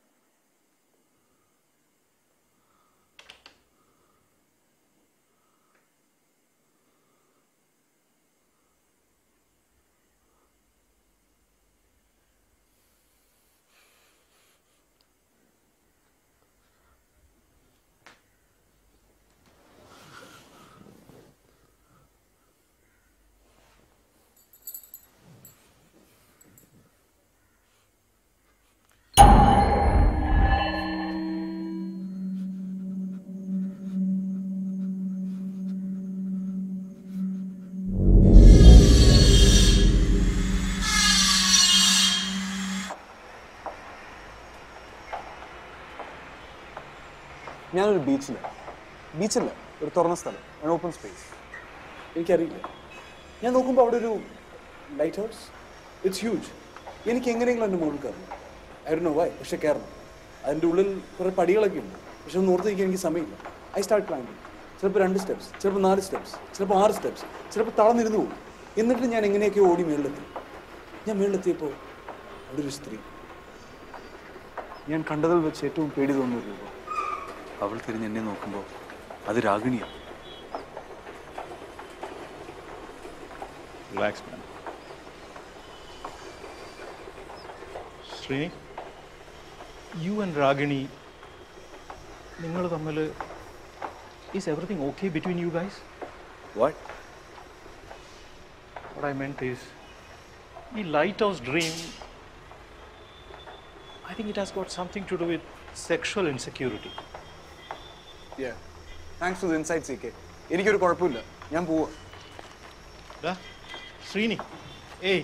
ഞാനൊരു ബീച്ചിലാണ് ബീച്ചല്ല ഒരു തുറന്ന സ്ഥലം ഒരു ഓപ്പൺ സ്പേസ് എനിക്കറിയില്ല ഞാൻ നോക്കുമ്പോൾ അവിടെ ഒരു ലൈറ്റ് ഹൗസ് ഇറ്റ്സ് ഹ്യൂജ് എനിക്ക് എങ്ങനെയെങ്കിലും എൻ്റെ മുകളിൽ കയറണം ഐ നോ വൈ പക്ഷെ കയറണം അതിൻ്റെ ഉള്ളിൽ കുറേ പടികളൊക്കെ ഉണ്ട് പക്ഷെ ഒന്ന് ഓർത്ത് നിൽക്കാൻ എനിക്ക് സമയമില്ല ഐ സ്റ്റാർട്ട് ക്ലൈമ്പിങ് ചിലപ്പോൾ രണ്ട് സ്റ്റെപ്സ് ചിലപ്പോൾ നാല് സ്റ്റെപ്സ് ചിലപ്പോൾ ആറ് സ്റ്റെപ്സ് ചിലപ്പോൾ തളർന്നിരുന്നു പോകും എന്നിട്ട് ഞാൻ എങ്ങനെയൊക്കെ ഓടി മേളിലെത്തി ഞാൻ മേളിലെത്തിയപ്പോൾ അവിടെ ഒരു സ്ത്രീ ഞാൻ കണ്ടതിൽ വെച്ച് ഏറ്റവും പേടി തോന്നുന്ന ഒരു രൂപം അവൾ തിരിഞ്ഞ് എന്നെ നോക്കുമ്പോൾ അത് രാഗിണിയാണ് relax man Srini you and Ragini നിങ്ങൾ തമ്മിൽ is everything okay between you guys what what I meant is ഈ lighthouse dream I think it has got something to do with sexual insecurity thanks to insight C K എനിക്കൊരു കുഴപ്പമില്ല ഞാൻ പോവാ ഡാ ശ്രീനി ഏയ്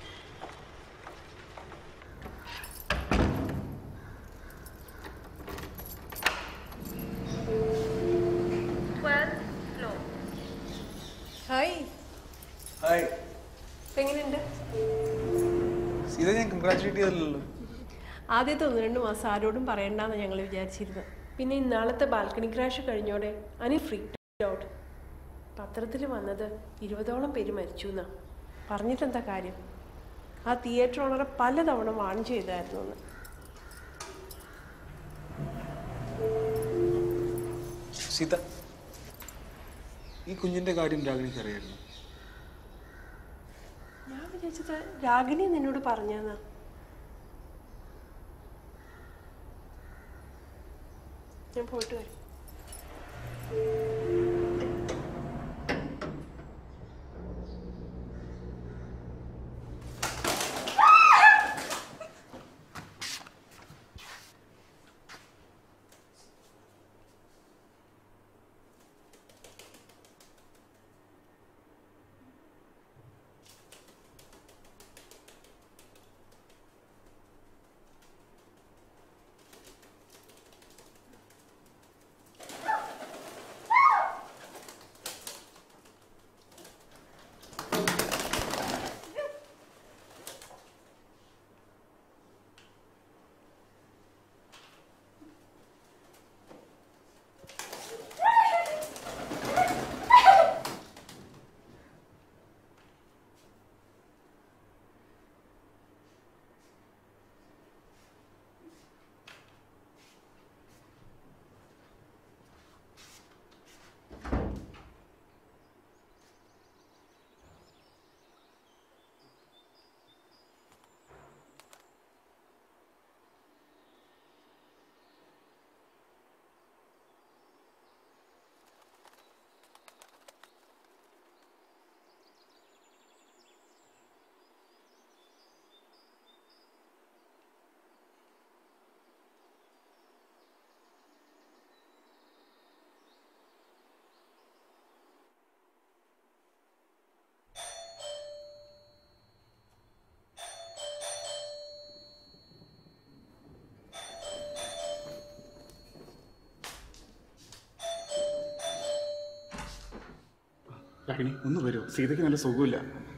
hi hi ഇപ്പൊ എങ്ങനെയുണ്ട് സീത ഞാൻ കൺഗ്രാറ്റുലേറ്റ് ചെയ്തല്ലോ ആദ്യത്തെ ഒന്ന് രണ്ട് മാസം ആരോടും പറയണ്ടെന്ന് ഞങ്ങൾ വിചാരിച്ചിരുന്നത് പിന്നെ ഇന്നാളത്തെ ബാൽക്കണി ക്രാഷ് കഴിഞ്ഞോടെ അനി ഫ്രീ ഔട്ട് പത്രത്തിൽ വന്നത് ഇരുപതോളം പേര് മരിച്ചു എന്നാ പറഞ്ഞിട്ടെന്താ കാര്യം ആ തിയേറ്റർ ഓണറെ പലതവണ വാൺ ചെയ്തായിരുന്നു എന്ന് സീത ഈ കുഞ്ഞിന്റെ കാര്യം രാഗിണിക്ക് അറിയായിരുന്നു ഞാൻ വിചാരിച്ചത് രാഗിണി നിന്നോട് പറഞ്ഞാന്നാ ഞാൻ പോയിട്ട് വരും രാഗിണി ഒന്ന് വരൂ സീതയ്ക്ക് നല്ല സുഖമില്ല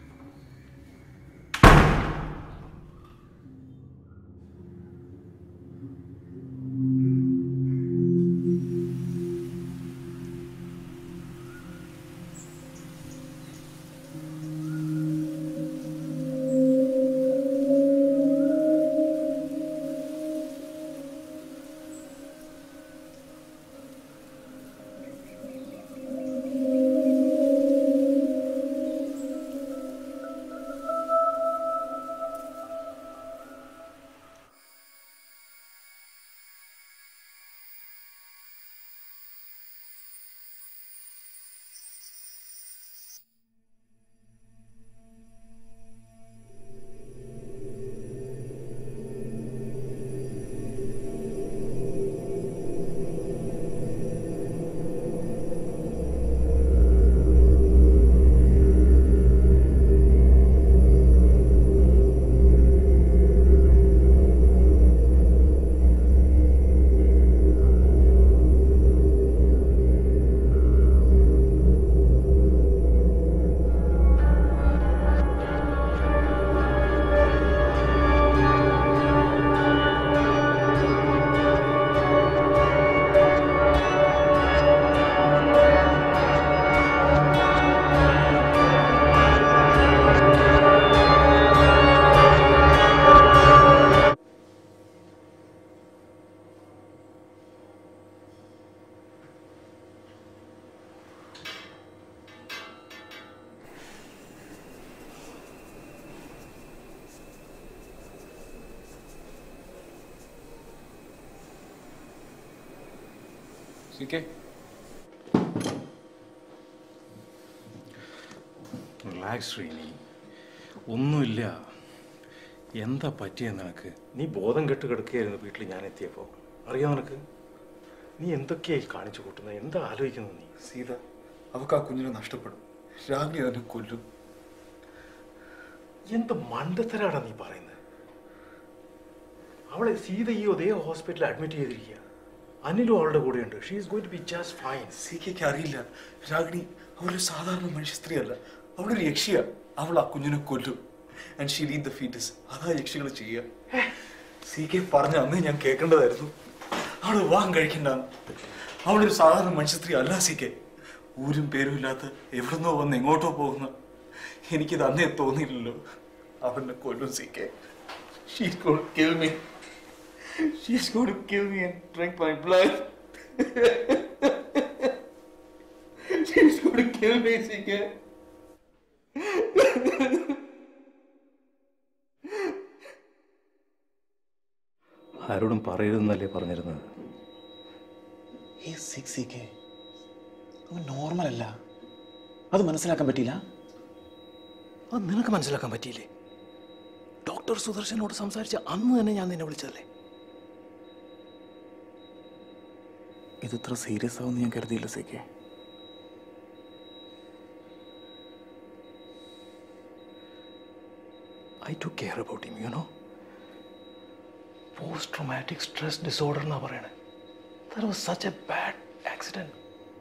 സിക്കെ റിലാക്സ് ശ്രീനി ഒന്നുമില്ല എന്താ പറ്റിയ നിനക്ക് നീ ബോധം കെട്ട് കിടക്കുകയായിരുന്നു വീട്ടിൽ ഞാൻ എത്തിയപ്പോൾ അറിയാം നിനക്ക് നീ എന്തൊക്കെയായി കാണിച്ചു കൂട്ടുന്നത് എന്താ ആലോചിക്കുന്നത് നീ സീത അവൾക്ക് ആ കുഞ്ഞിനെ നഷ്ടപ്പെടും രാഗിണി അതിനെ കൊല്ലും എന്ത് മണ്ടത്തരാടാ നീ പറയുന്നത് അവളെ സീത ഈ അതേ ഹോസ്പിറ്റലിൽ അഡ്മിറ്റ് ചെയ്തിരിക്കുക അനിലും അവളുടെ കൂടെയുണ്ട് she is going to be just fine സീക്കയ്ക്ക് അറിയില്ല രാഗിണി അവളൊരു സാധാരണ മനുഷ്യ സ്ത്രീയല്ല അവളൊരു യക്ഷിയ അവൾ ആ കുഞ്ഞിനെ കൊല്ലും and she lead the foetus അതാ യക്ഷികൾ ചെയ്യുക സി കെ പറഞ്ഞ അന്നേ ഞാൻ കേൾക്കേണ്ടതായിരുന്നു അവൾ വിവാഹം കഴിക്കണ്ടെന്ന് അവളൊരു സാധാരണ മനുഷ്യ സ്ത്രീ അല്ല സി കെ ഊരും പേരും ഇല്ലാത്ത എവിടുന്നോ വന്ന് എങ്ങോട്ടോ പോകുന്ന എനിക്കിത് അന്നേ തോന്നിയില്ലല്ലോ അവനെ കൊല്ലും C K She's gonna kill me. She's gonna kill me and drink my blood. She's gonna kill me, CK. ആരോടും പറയരുതെന്നല്ലേ പറഞ്ഞിരുന്നത് He's sick, CK. അവൻ നോർമൽ അല്ല അത് മനസ്സിലാക്കാൻ പറ്റിയില്ല അത് നിനക്ക് മനസ്സിലാക്കാൻ പറ്റിയില്ലേ ഡോക്ടർ സുദർശനോട് സംസാരിച്ച അന്ന് തന്നെ ഞാൻ നിന്നെ വിളിച്ചതല്ലേ ഇത് ഇത്ര സീരിയസ് ആവുമെന്ന് ഞാൻ കരുതിയില്ല C K I too care about him you know post traumatic stress disorder എന്നാ പറയണേ there was such a bad accident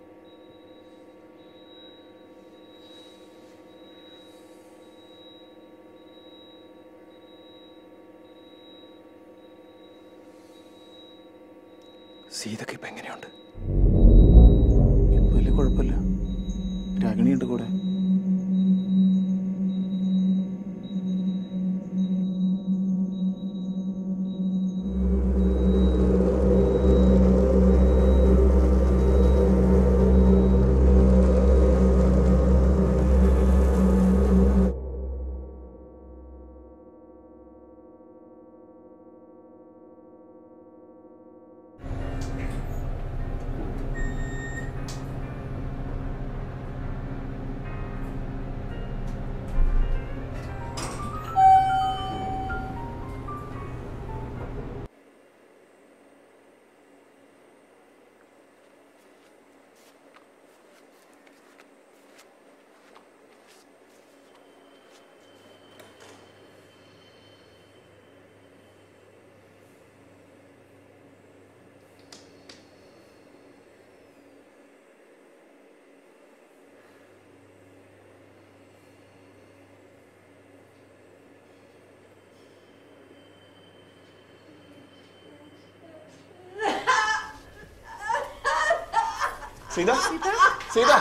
സീതക്ക് ഇപ്പൊ എങ്ങനെയുണ്ട് ഇപ്പൊ വലിയ കുഴപ്പമില്ല രാഗിണിയുണ്ട് കൂടെ സീത സീത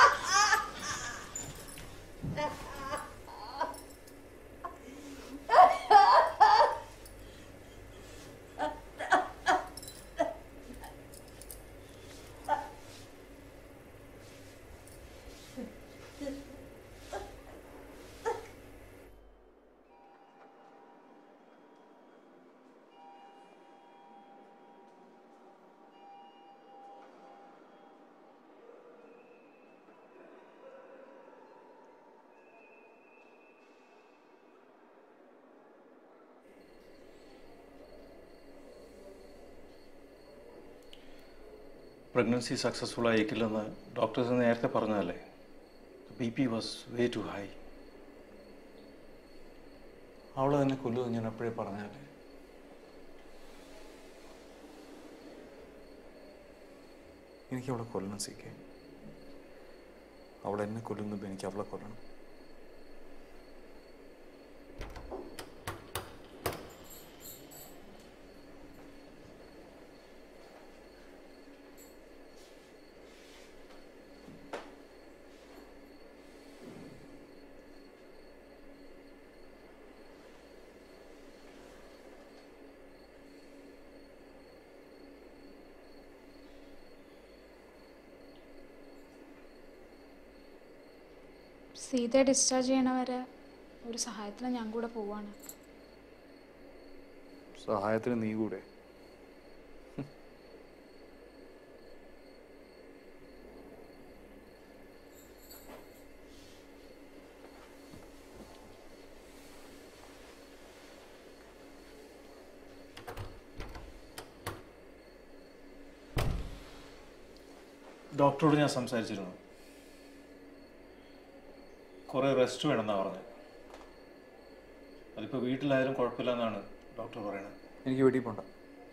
പ്രഗ്നൻസി സക്സസ്ഫുൾ ആയിരിക്കില്ലെന്ന് ഡോക്ടേഴ്സ് നേരത്തെ പറഞ്ഞതല്ലേ B P was way too high അവളെ തന്നെ കൊല്ലുമെന്ന് ഞാൻ അപ്പോഴേ പറഞ്ഞല്ലേ എനിക്ക് അവളെ കൊല്ലണം സീക്കെ അവൾ എന്നെ കൊല്ലുന്നുമ്പോൾ എനിക്ക് അവളെ കൊല്ലണം സീതയെ ഡിസ്ചാർജ് ചെയ്യണവരെ ഒരു സഹായത്തിന് ഞാൻ കൂടെ പോവാണ് സഹായത്തിന് നീ കൂടെ ഡോക്ടറോട് ഞാൻ സംസാരിച്ചിരുന്നു കുറേ റെസ്റ്റ് വേണമെന്നാണ് പറഞ്ഞത് അതിപ്പോൾ വീട്ടിലായാലും കുഴപ്പമില്ല എന്നാണ് ഡോക്ടർ പറയുന്നത് എനിക്ക് വീട്ടിൽ പോണ്ട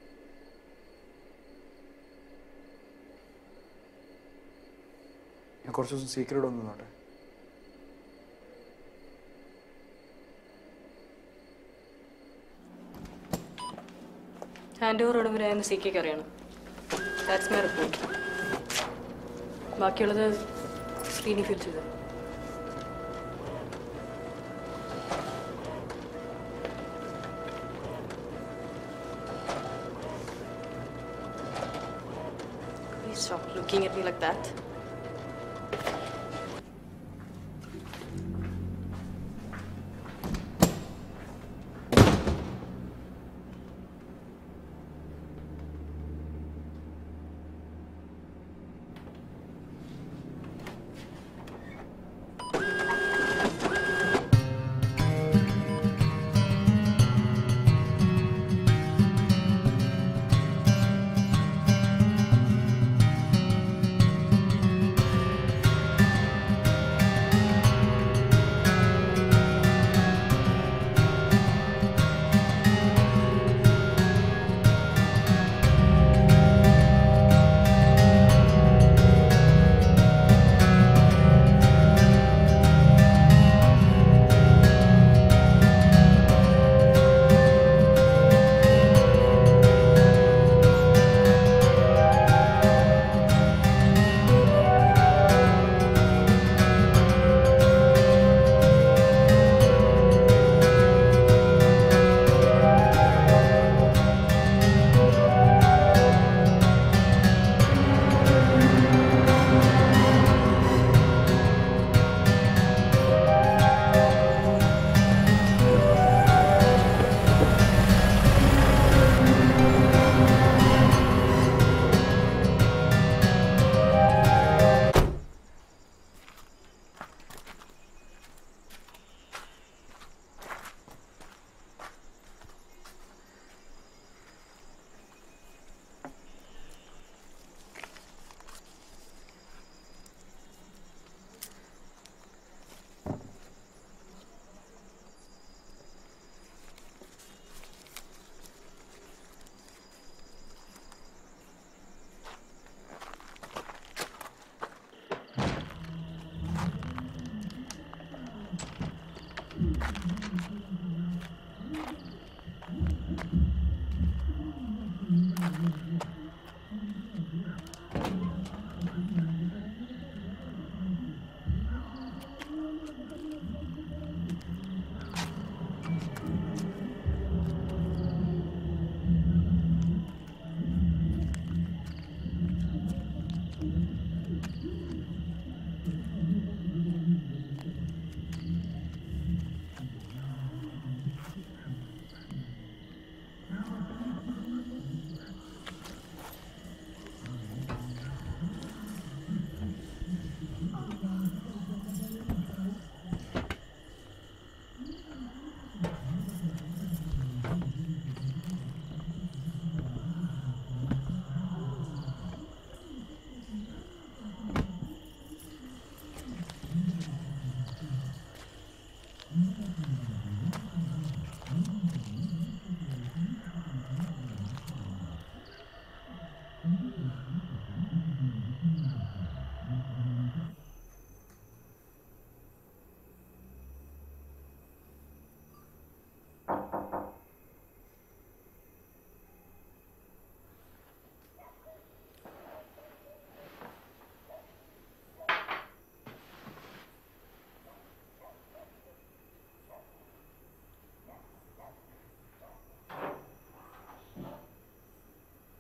ഞാൻ കുറച്ച് ദിവസം സീക്രട്ട് ഒന്ന് നോട്ടെ ഹാൻഡ് ഓവർ ഉടമ്പരായെന്ന് സി കെക്ക് അറിയണം ദാറ്റ്സ് മൈ റിപ്പോർട്ട് ബാക്കിയുള്ളത് സ്ക്രീനിൽ ഫിൽ ചെയ്തു Please stop looking at me like that.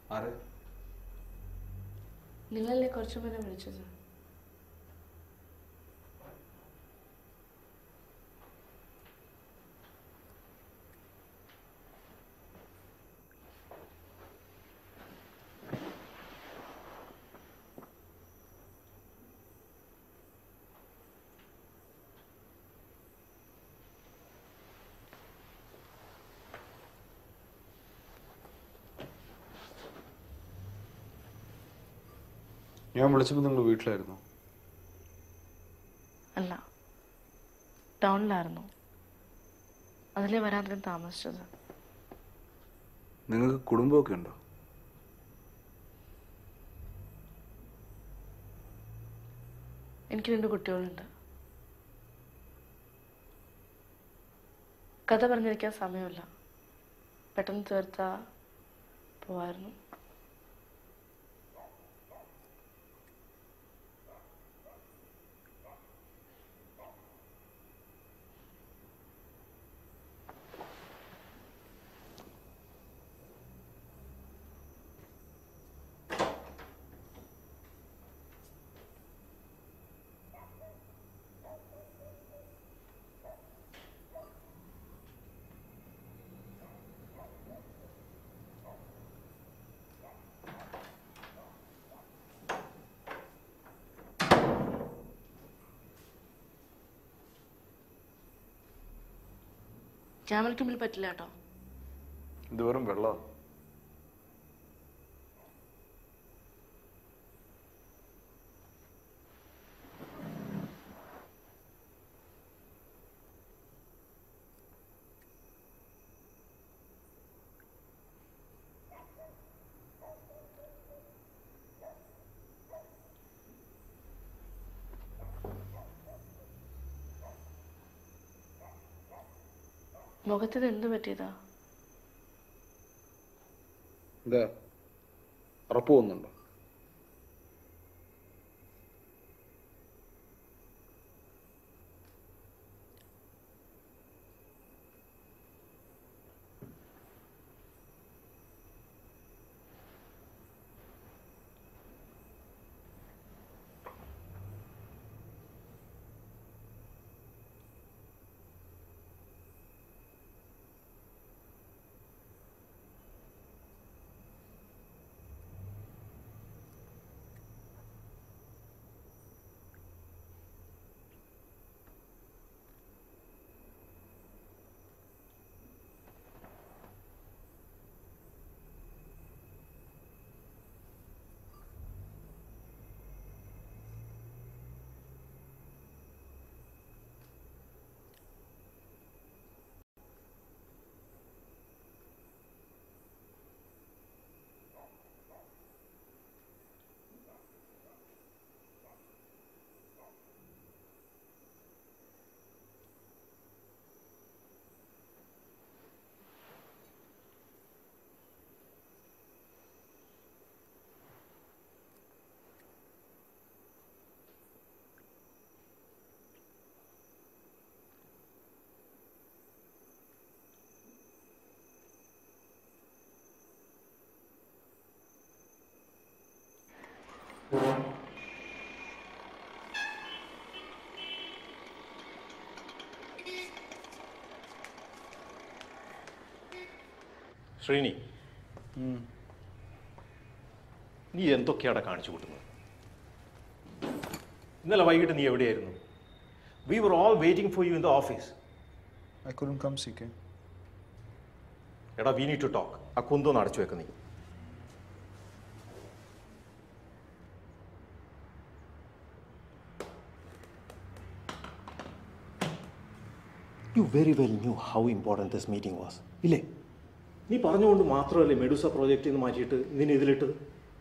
ആരെ നിങ്ങളല്ലേ കുറച്ചു മുന്നേ വിളിച്ചത് ഞാൻ വിളിച്ചപ്പോൾ നിങ്ങൾ വീട്ടിലായിരുന്നു അല്ല ടൗണിലായിരുന്നു അതിലേ വരാൻ താമസിച്ചത് നിങ്ങൾക്ക് കുടുംബമൊക്കെ ഉണ്ടോ എനിക്ക് രണ്ട് കുട്ടികളുണ്ട് കഥ പറഞ്ഞിരിക്കാൻ സമയമില്ല പെട്ടെന്ന് തീർത്താ പോവായിരുന്നു ക്യാമറയ്ക്ക് മുമ്പിൽ പറ്റില്ല കേട്ടോ ഇത് വെറും വെള്ളമാണ് മുഖത്തിന് എന്ത് പറ്റിയതാ എന്താ ഉറപ്പ് പോകുന്നുണ്ടോ ശ്രീനി നീ എന്തൊക്കെയാണ് കാണിച്ചു കൂട്ടുന്നത് ഇന്നലെ വൈകിട്ട് നീ എവിടെയായിരുന്നു we were all waiting for you in the office I couldn't come C K എടാ വി നീഡ് ടു ടോക്ക് ആ കുന്തോന്ന് അടച്ചു വെക്ക് നീ you very well knew how important this meeting was ഇല്ലേ നീ പറഞ്ഞുകൊണ്ട് മാത്രമല്ലേ മെഡൂസ പ്രോജക്റ്റിൽ നിന്ന് മാറ്റിയിട്ട് ഇതിന് ഇതിലിട്ടത്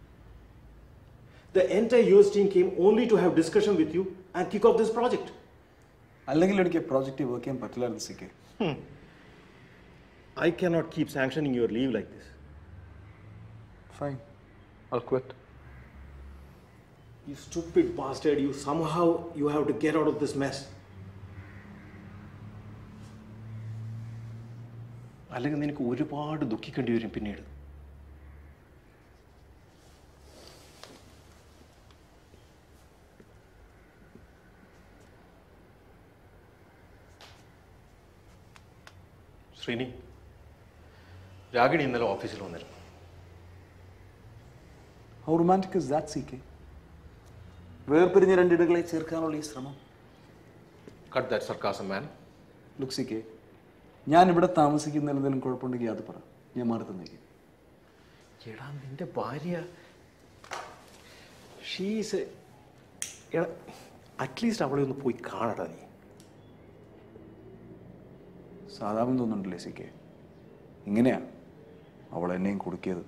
the entire U S team came only to have discussion with you and kick off this project അല്ലെങ്കിൽ എനിക്ക് പ്രോജക്റ്റ് വർക്ക് ചെയ്യാൻ പറ്റില്ലായിരുന്നു C K I cannot keep sanctioning your leave like this. Fine. I'll quit. You stupid bastard, you somehow you have to get out of this mess. അല്ലെങ്കിൽ നിനക്ക് ഒരുപാട് ദുഃഖിക്കേണ്ടി വരും പിന്നീട് ശ്രീനി രാഗിണി ഇന്നലെ ഓഫീസിൽ വന്നിരുന്നു how romantic is that C K വേർപിരിഞ്ഞ രണ്ടിടകളെ ചേർക്കാനുള്ള ഈ ശ്രമം cut that sarcasm man look C K ഞാൻ ഇവിടെ താമസിക്കുന്നതിൽ എന്തെങ്കിലും കുഴപ്പമുണ്ടെങ്കിൽ അത് പറ ഞാൻ മാറി തന്നേക്കും എടാ നിന്റെ ഭാര്യ ഷീസ് എടാ അറ്റ്ലീസ്റ്റ് അവളെ ഒന്ന് പോയി കാണടാ നീ സാധാരണ തോന്നുന്നുണ്ടല്ലേ സി കെ ഇങ്ങനെയാ അവൾ എന്നെയും കുടുക്കിയത്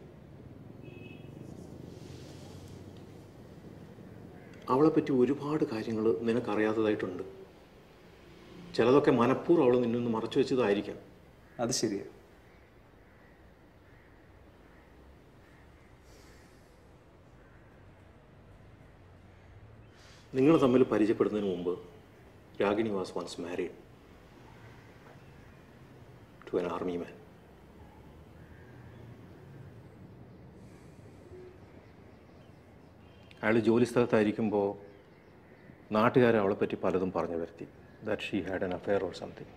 അവളെ പറ്റി ഒരുപാട് കാര്യങ്ങൾ നിനക്കറിയാത്തതായിട്ടുണ്ട് ചിലതൊക്കെ മനഃപൂർവ്വം അവൾ നിന്നൊന്ന് മറച്ചു വെച്ചതായിരിക്കാം അത് ശരിയാ നിങ്ങൾ തമ്മിൽ പരിചയപ്പെടുന്നതിന് മുമ്പ് Ragini was once married to an army man അയാൾ ജോലി സ്ഥലത്തായിരിക്കുമ്പോൾ നാട്ടുകാരെ അവളെ പറ്റി പലതും പറഞ്ഞു വരുത്തി that she had an affair or something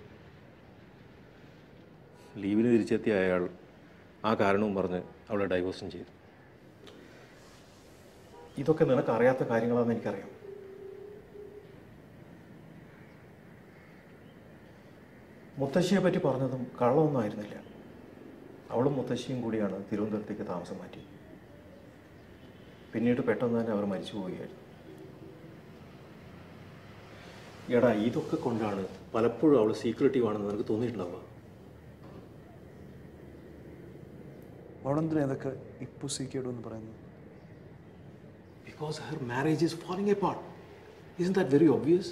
ലീവിന് തിരിച്ചെത്തിയ അയാൾ ആ കാരണവും പറഞ്ഞ് അവളെ ഡൈവേഴ്സും ചെയ്തു ഇതൊക്കെ നിനക്ക് അറിയാത്ത കാര്യങ്ങളാണെന്ന് എനിക്കറിയാം മുത്തശ്ശിയെ പറ്റി പറഞ്ഞതും കള്ളമൊന്നും ആയിരുന്നില്ല അവളും മുത്തശ്ശിയും കൂടിയാണ് തിരുവനന്തപുരത്തേക്ക് താമസം മാറ്റി പിന്നീട് പെട്ടെന്ന് തന്നെ അവർ മരിച്ചു പോവുകയായിരുന്നു എടാ ഇതൊക്കെ കൊണ്ടാണ് പലപ്പോഴും അവൾ സീക്രട്ടീവ് ആണെന്ന് നിനക്ക് തോന്നിയിട്ടുണ്ടാവുക അവളെന്തിനാ ഇതൊക്കെ ഇപ്പോൾ സി കെയോട് എന്ന് പറയുന്നത് Because her marriage is falling apart. Isn't that very obvious?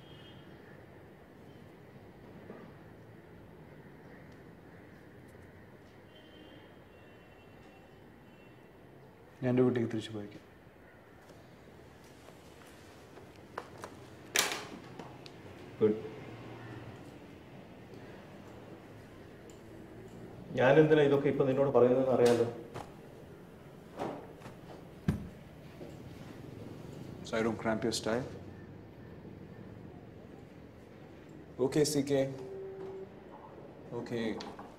ഞാൻ എൻ്റെ വീട്ടിലേക്ക് തിരിച്ചു പോയേക്കാം Good. ഞാൻ എന്തിനാ ഇതൊക്കെ ഇപ്പൊ നിന്നോട് പറയുന്നതെന്ന് അറിയാലോ So I don't cramp your style. Okay, CK. Okay.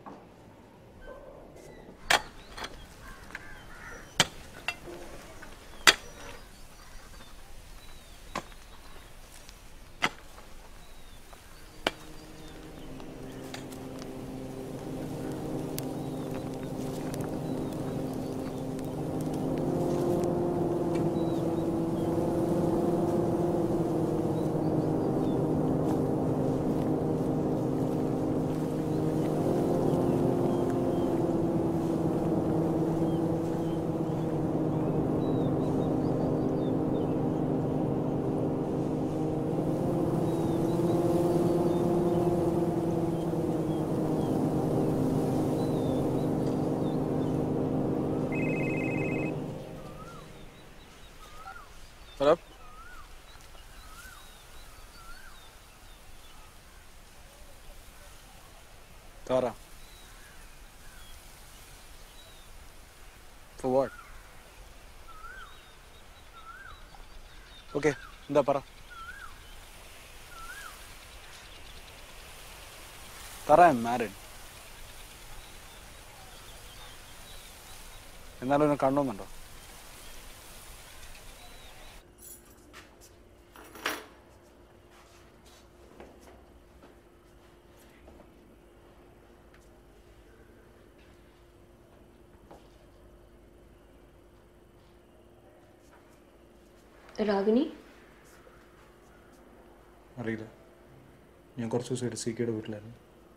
Hello? Tara. For what? Okay, എന്താ പറ തറ ഐ എം മാരിഡ് എന്നാലും എന്നെ കണ്ടോന്നുണ്ടോ രാഗിണി അറിയില്ല ഞാൻ കുറച്ച് ദിവസമായിട്ട് സി കെയുടെ വീട്ടിലായിരുന്നു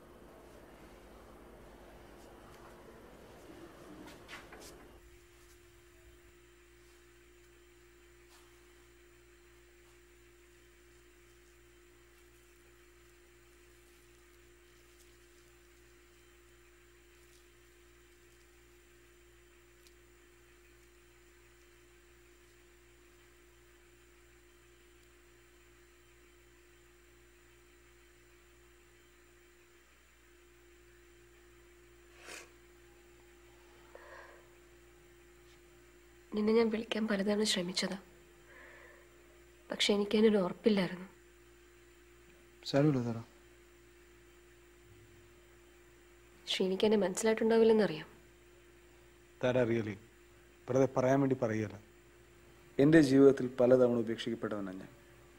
നിന്നെ ഞാൻ വിളിക്കാൻ പലതവണ ശ്രമിച്ചതാ പക്ഷെ എനിക്കതിനൊരു ഉറപ്പില്ലായിരുന്നു സാരമില്ല തറ ശ്രീനിക്ക് എന്നെ മനസ്സിലായിട്ടുണ്ടാവില്ലെന്നറിയാം താര റിയലി വെറുതെ പറയാൻ വേണ്ടി പറയുകയല്ല എൻ്റെ ജീവിതത്തിൽ പലതവണ ഉപേക്ഷിക്കപ്പെട്ടവനാണ് ഞാൻ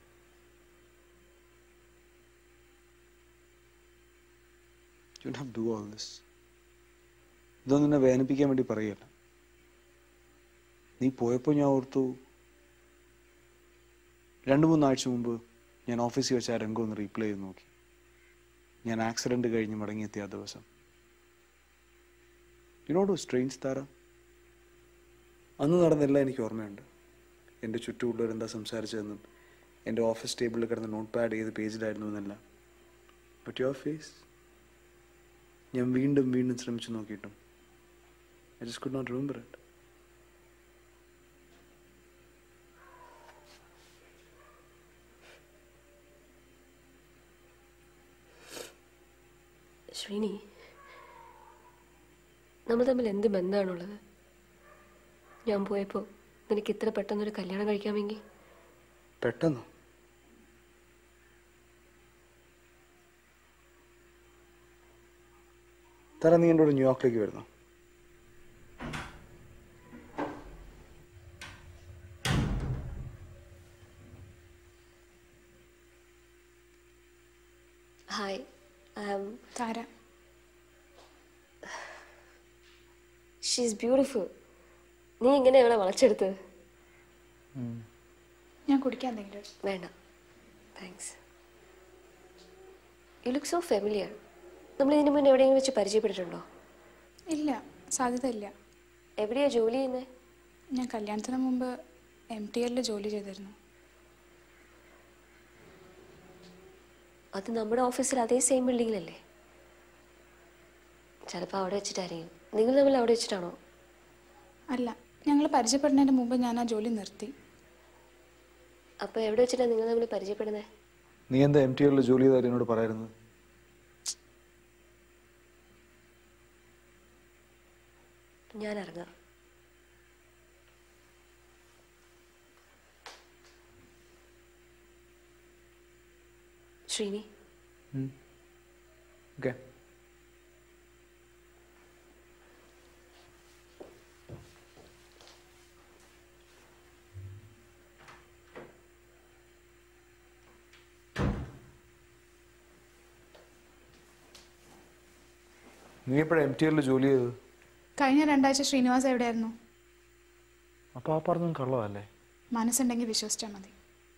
you have do all this ഇതൊന്നും നിന്നെ വേദനിപ്പിക്കാൻ വേണ്ടി പറയുകയല്ല നീ പോയപ്പോൾ ഞാൻ ഓർത്തു രണ്ട് മൂന്നാഴ്ച മുമ്പ് ഞാൻ ഓഫീസിൽ വെച്ച് ആ രംഗം ഒന്ന് റീപ്ലേ ചെയ്ത് നോക്കി ഞാൻ ആക്സിഡന്റ് കഴിഞ്ഞ് മടങ്ങിയെത്തിയ ആ ദിവസം യുനോട് സ്ട്രെയിൻസ് താര അന്ന് നടന്നെല്ലാം എനിക്ക് ഓർമ്മയുണ്ട് എൻ്റെ ചുറ്റുമുള്ളവർ എന്താ സംസാരിച്ചതെന്നും എൻ്റെ ഓഫീസ് ടേബിളിൽ കിടന്ന നോട്ട് പാഡ് ഏത് പേജിലായിരുന്നു എന്നെല്ലാം ബട്ട് യുവർ ഫേസ് ഞാൻ വീണ്ടും വീണ്ടും ശ്രമിച്ചു നോക്കിയിട്ടും I just could not remember it Srini നമ്മൾ തമ്മിൽ എന്ത് ബന്ധമാണുള്ളത് ഞാൻ പോയപ്പോൾ നിനക്ക് ഇത്ര പെട്ടെന്നൊരു കല്യാണം കഴിക്കാമെങ്കിൽ പെട്ടെന്ന് തര നീ എൻ്റെ കൂടെ ന്യൂയോർക്കിലേക്ക് വരുന്നു hi I am Tara she's beautiful നീ ഇങ്ങനെ അവളെ വളച്ചെടുത്തത് ഞാൻ കുടിക്കാൻ എന്തെങ്കിലും വേണ്ട thanks you look so familiar നമ്മൾ ഇതിനു മുന്നേ എവിടെയെങ്കിലും വെച്ച് പരിചയപ്പെട്ടിട്ടുണ്ടോ ഇല്ല സാധ്യത ഇല്ല എവിടെയാ ജോലി ചെയ്യുന്നത് ഞാൻ കല്യാണത്തിന് മുമ്പ് എം ടി എല്ലിൽ ജോലി ചെയ്തിരുന്നു അത് നമ്മുടെ ഓഫീസിൽ അതേ സെയിം ബിൽഡിങ്ങിലല്ലേ ചിലപ്പോൾ അവിടെ വെച്ചിട്ടായിരിക്കും നിങ്ങൾ തമ്മിൽ അവിടെ വെച്ചിട്ടാണോ അല്ല ഞങ്ങൾ പരിചയപ്പെടുന്നതിന് മുമ്പ് ഞാൻ ആ ജോലി നിർത്തി അപ്പോൾ എവിടെ വെച്ചിട്ടാണ് നിങ്ങൾ തമ്മിൽ പരിചയപ്പെടുന്നത് നീ എന്താ എം ടി എല്ലിൽ ജോലി ചെയ്താൽ എന്നോട് പറയായിരുന്നത് ഞാൻ ഇറങ്ങാം ശ്രീനി ഓക്കെ നീ എപ്പോഴാണ് എം ടി എല്ലിൽ ജോലി ചെയ്തത് കഴിഞ്ഞ രണ്ടാഴ്ച ശ്രീനിവാസ് എവിടെയായിരുന്നു അപ്പോൾ ആ പറഞ്ഞതും കള്ളമല്ലേ മനസ്സുണ്ടെങ്കിൽ വിശ്വസിച്ചാൽ മതി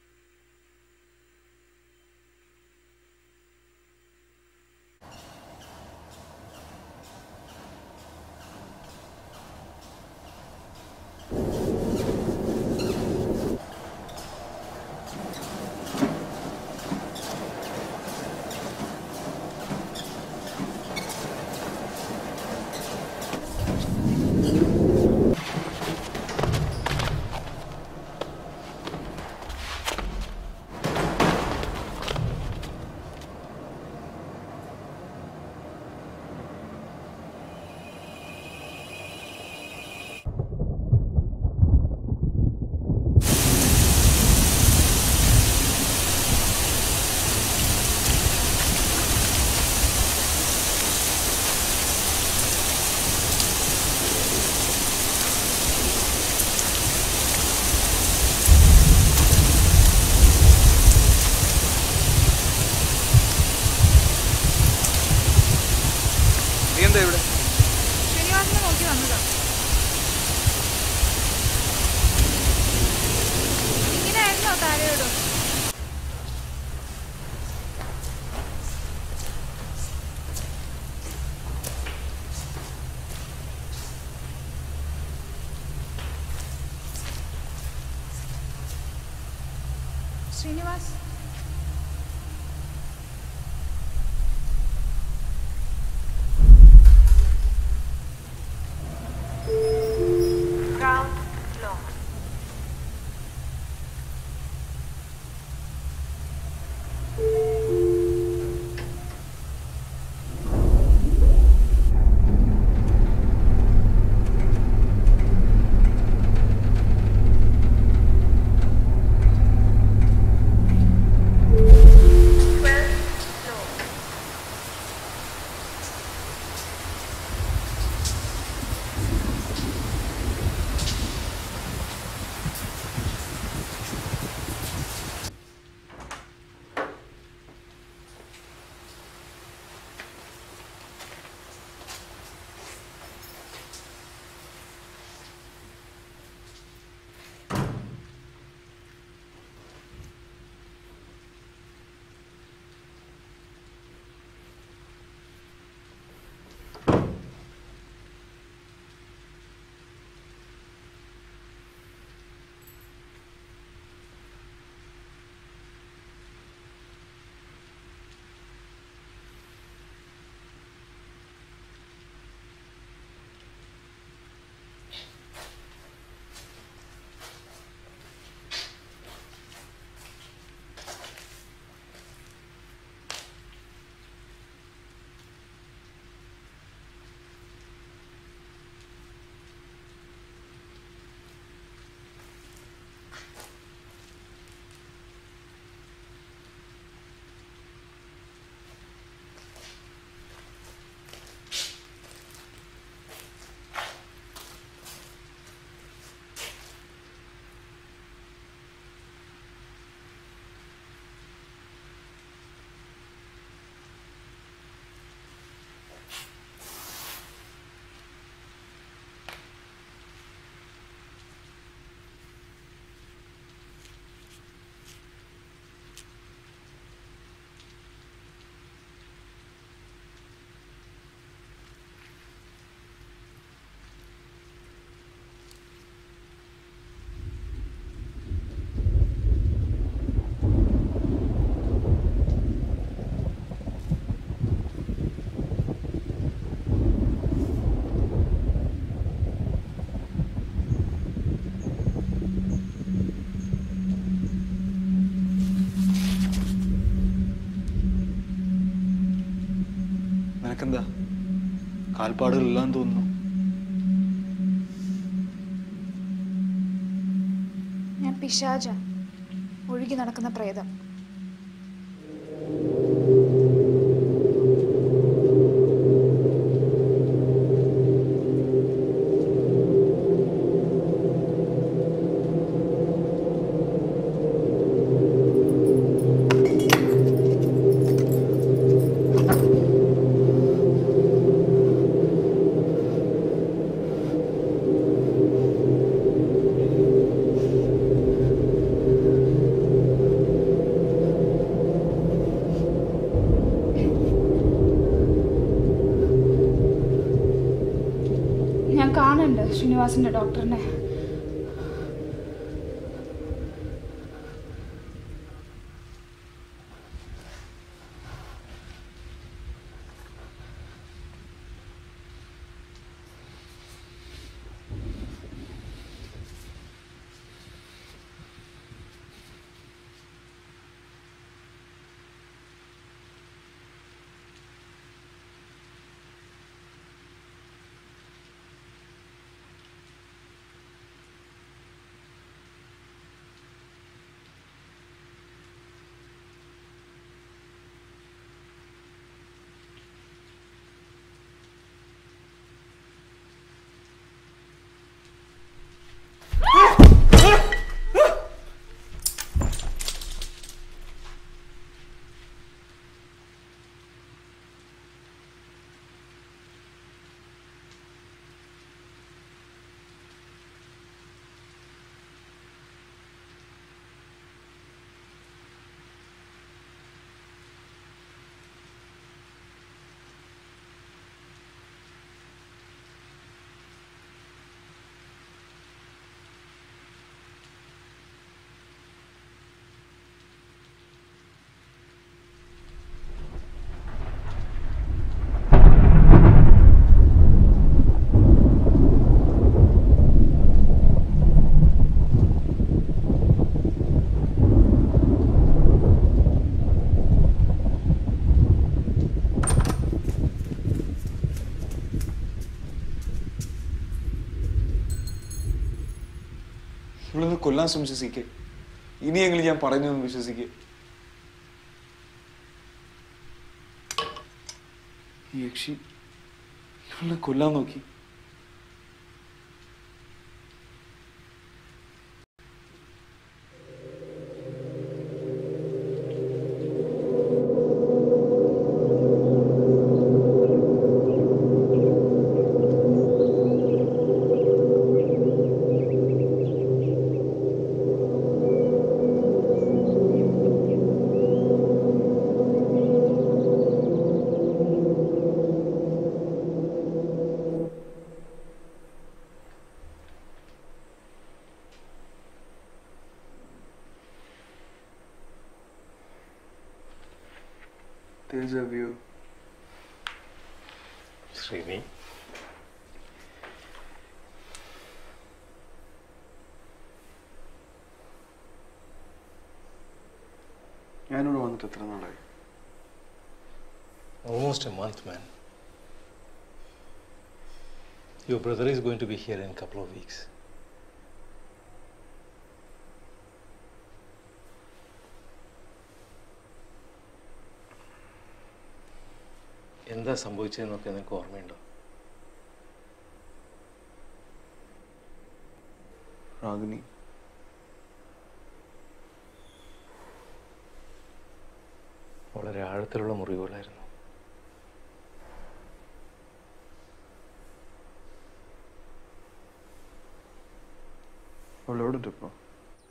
നീ എന്താ ഇവിടെ ശ്രീനിവാസിനെ നോക്കി വന്നതാ ഇങ്ങനെയായിരുന്നോ താരയോടും ശ്രീനിവാസ് Ground floor. കാൽപ്പാടുകളില്ലാന്ന് തോന്നുന്നു ഞാൻ പിശാച ഒഴുകി നടക്കുന്ന പ്രേതം ഞാൻ കാണുന്നുണ്ട് ശ്രീനിവാസിന്റെ ഡോക്ടറിനെ ഇവളൊന്ന് കൊല്ലാൻ ശ്രമിച്ച സി കെ ഇനിയെങ്കിലും ഞാൻ പറഞ്ഞൊന്ന് വിശ്വസിക്കുക ഈ യക്ഷി ഇവളെ കൊല്ലാൻ നോക്കി Deja vu. ശ്രീനി ഞാനിവിടെ വന്നിട്ട് എത്ര നാളായി Almost a month, man. Your brother is going to be here in a couple of weeks. എന്താ സംഭവിച്ചതെന്നൊക്കെ നിനക്ക് ഓർമ്മയുണ്ടോ രാഗിനി വളരെ ആഴത്തിലുള്ള മുറിവുകളായിരുന്നു അവൾ എവിടെ ഉണ്ട് ഇപ്പോ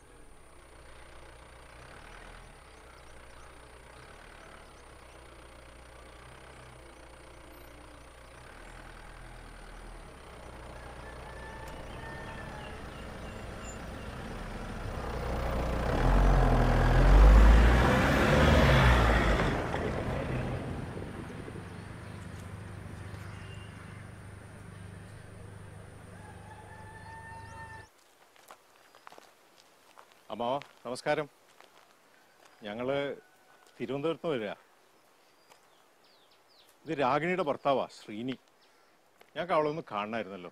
അമ്മാവ നമസ്കാരം ഞങ്ങള് തിരുവനന്തപുരത്ത് വരിക ഇത് രാഗിണിയുടെ ഭർത്താവാ ശ്രീനി ഞങ്ങൾക്ക് അവളെ ഒന്ന് കാണണമായിരുന്നല്ലോ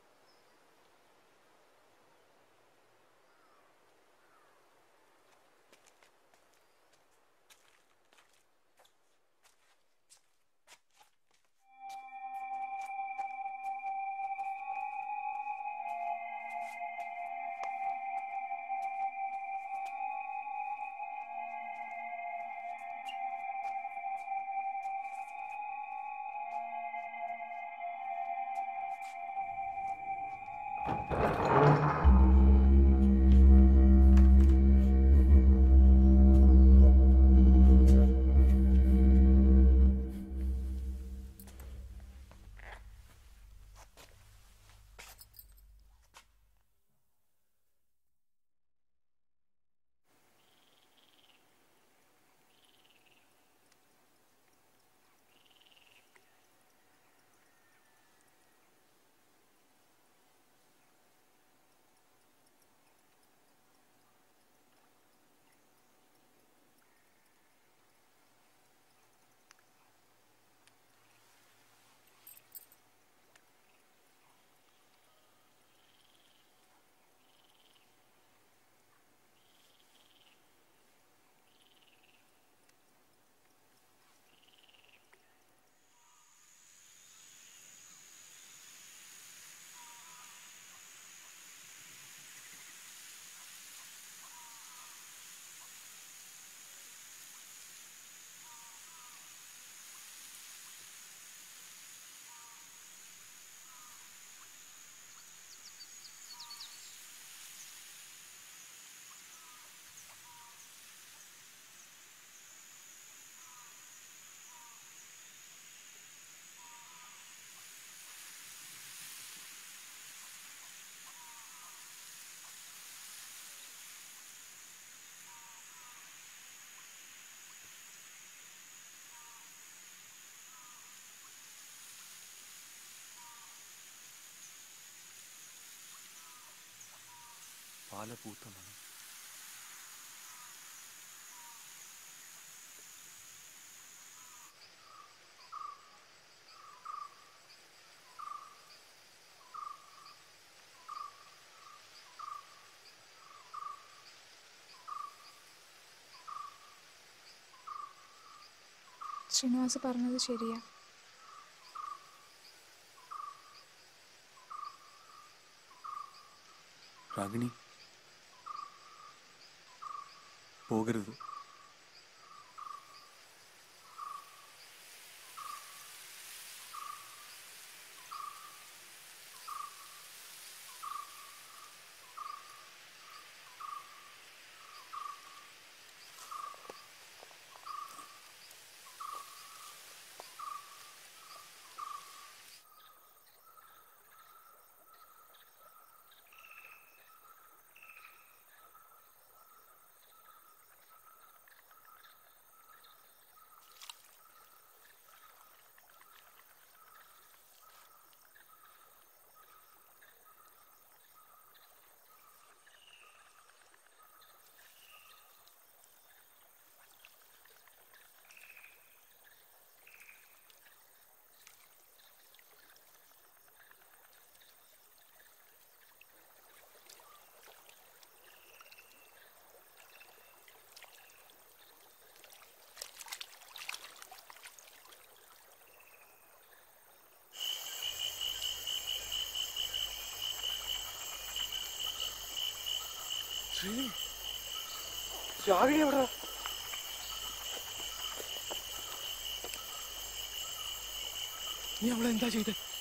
പാല പൂത്ത മണം ശ്രീനിവാസ് പറഞ്ഞത് ശരിയാ രാഗിണി പോകരുത് ശ്രീ രാഗിണി എവിടെ നീ അവളെ എന്താ ചെയ്തേ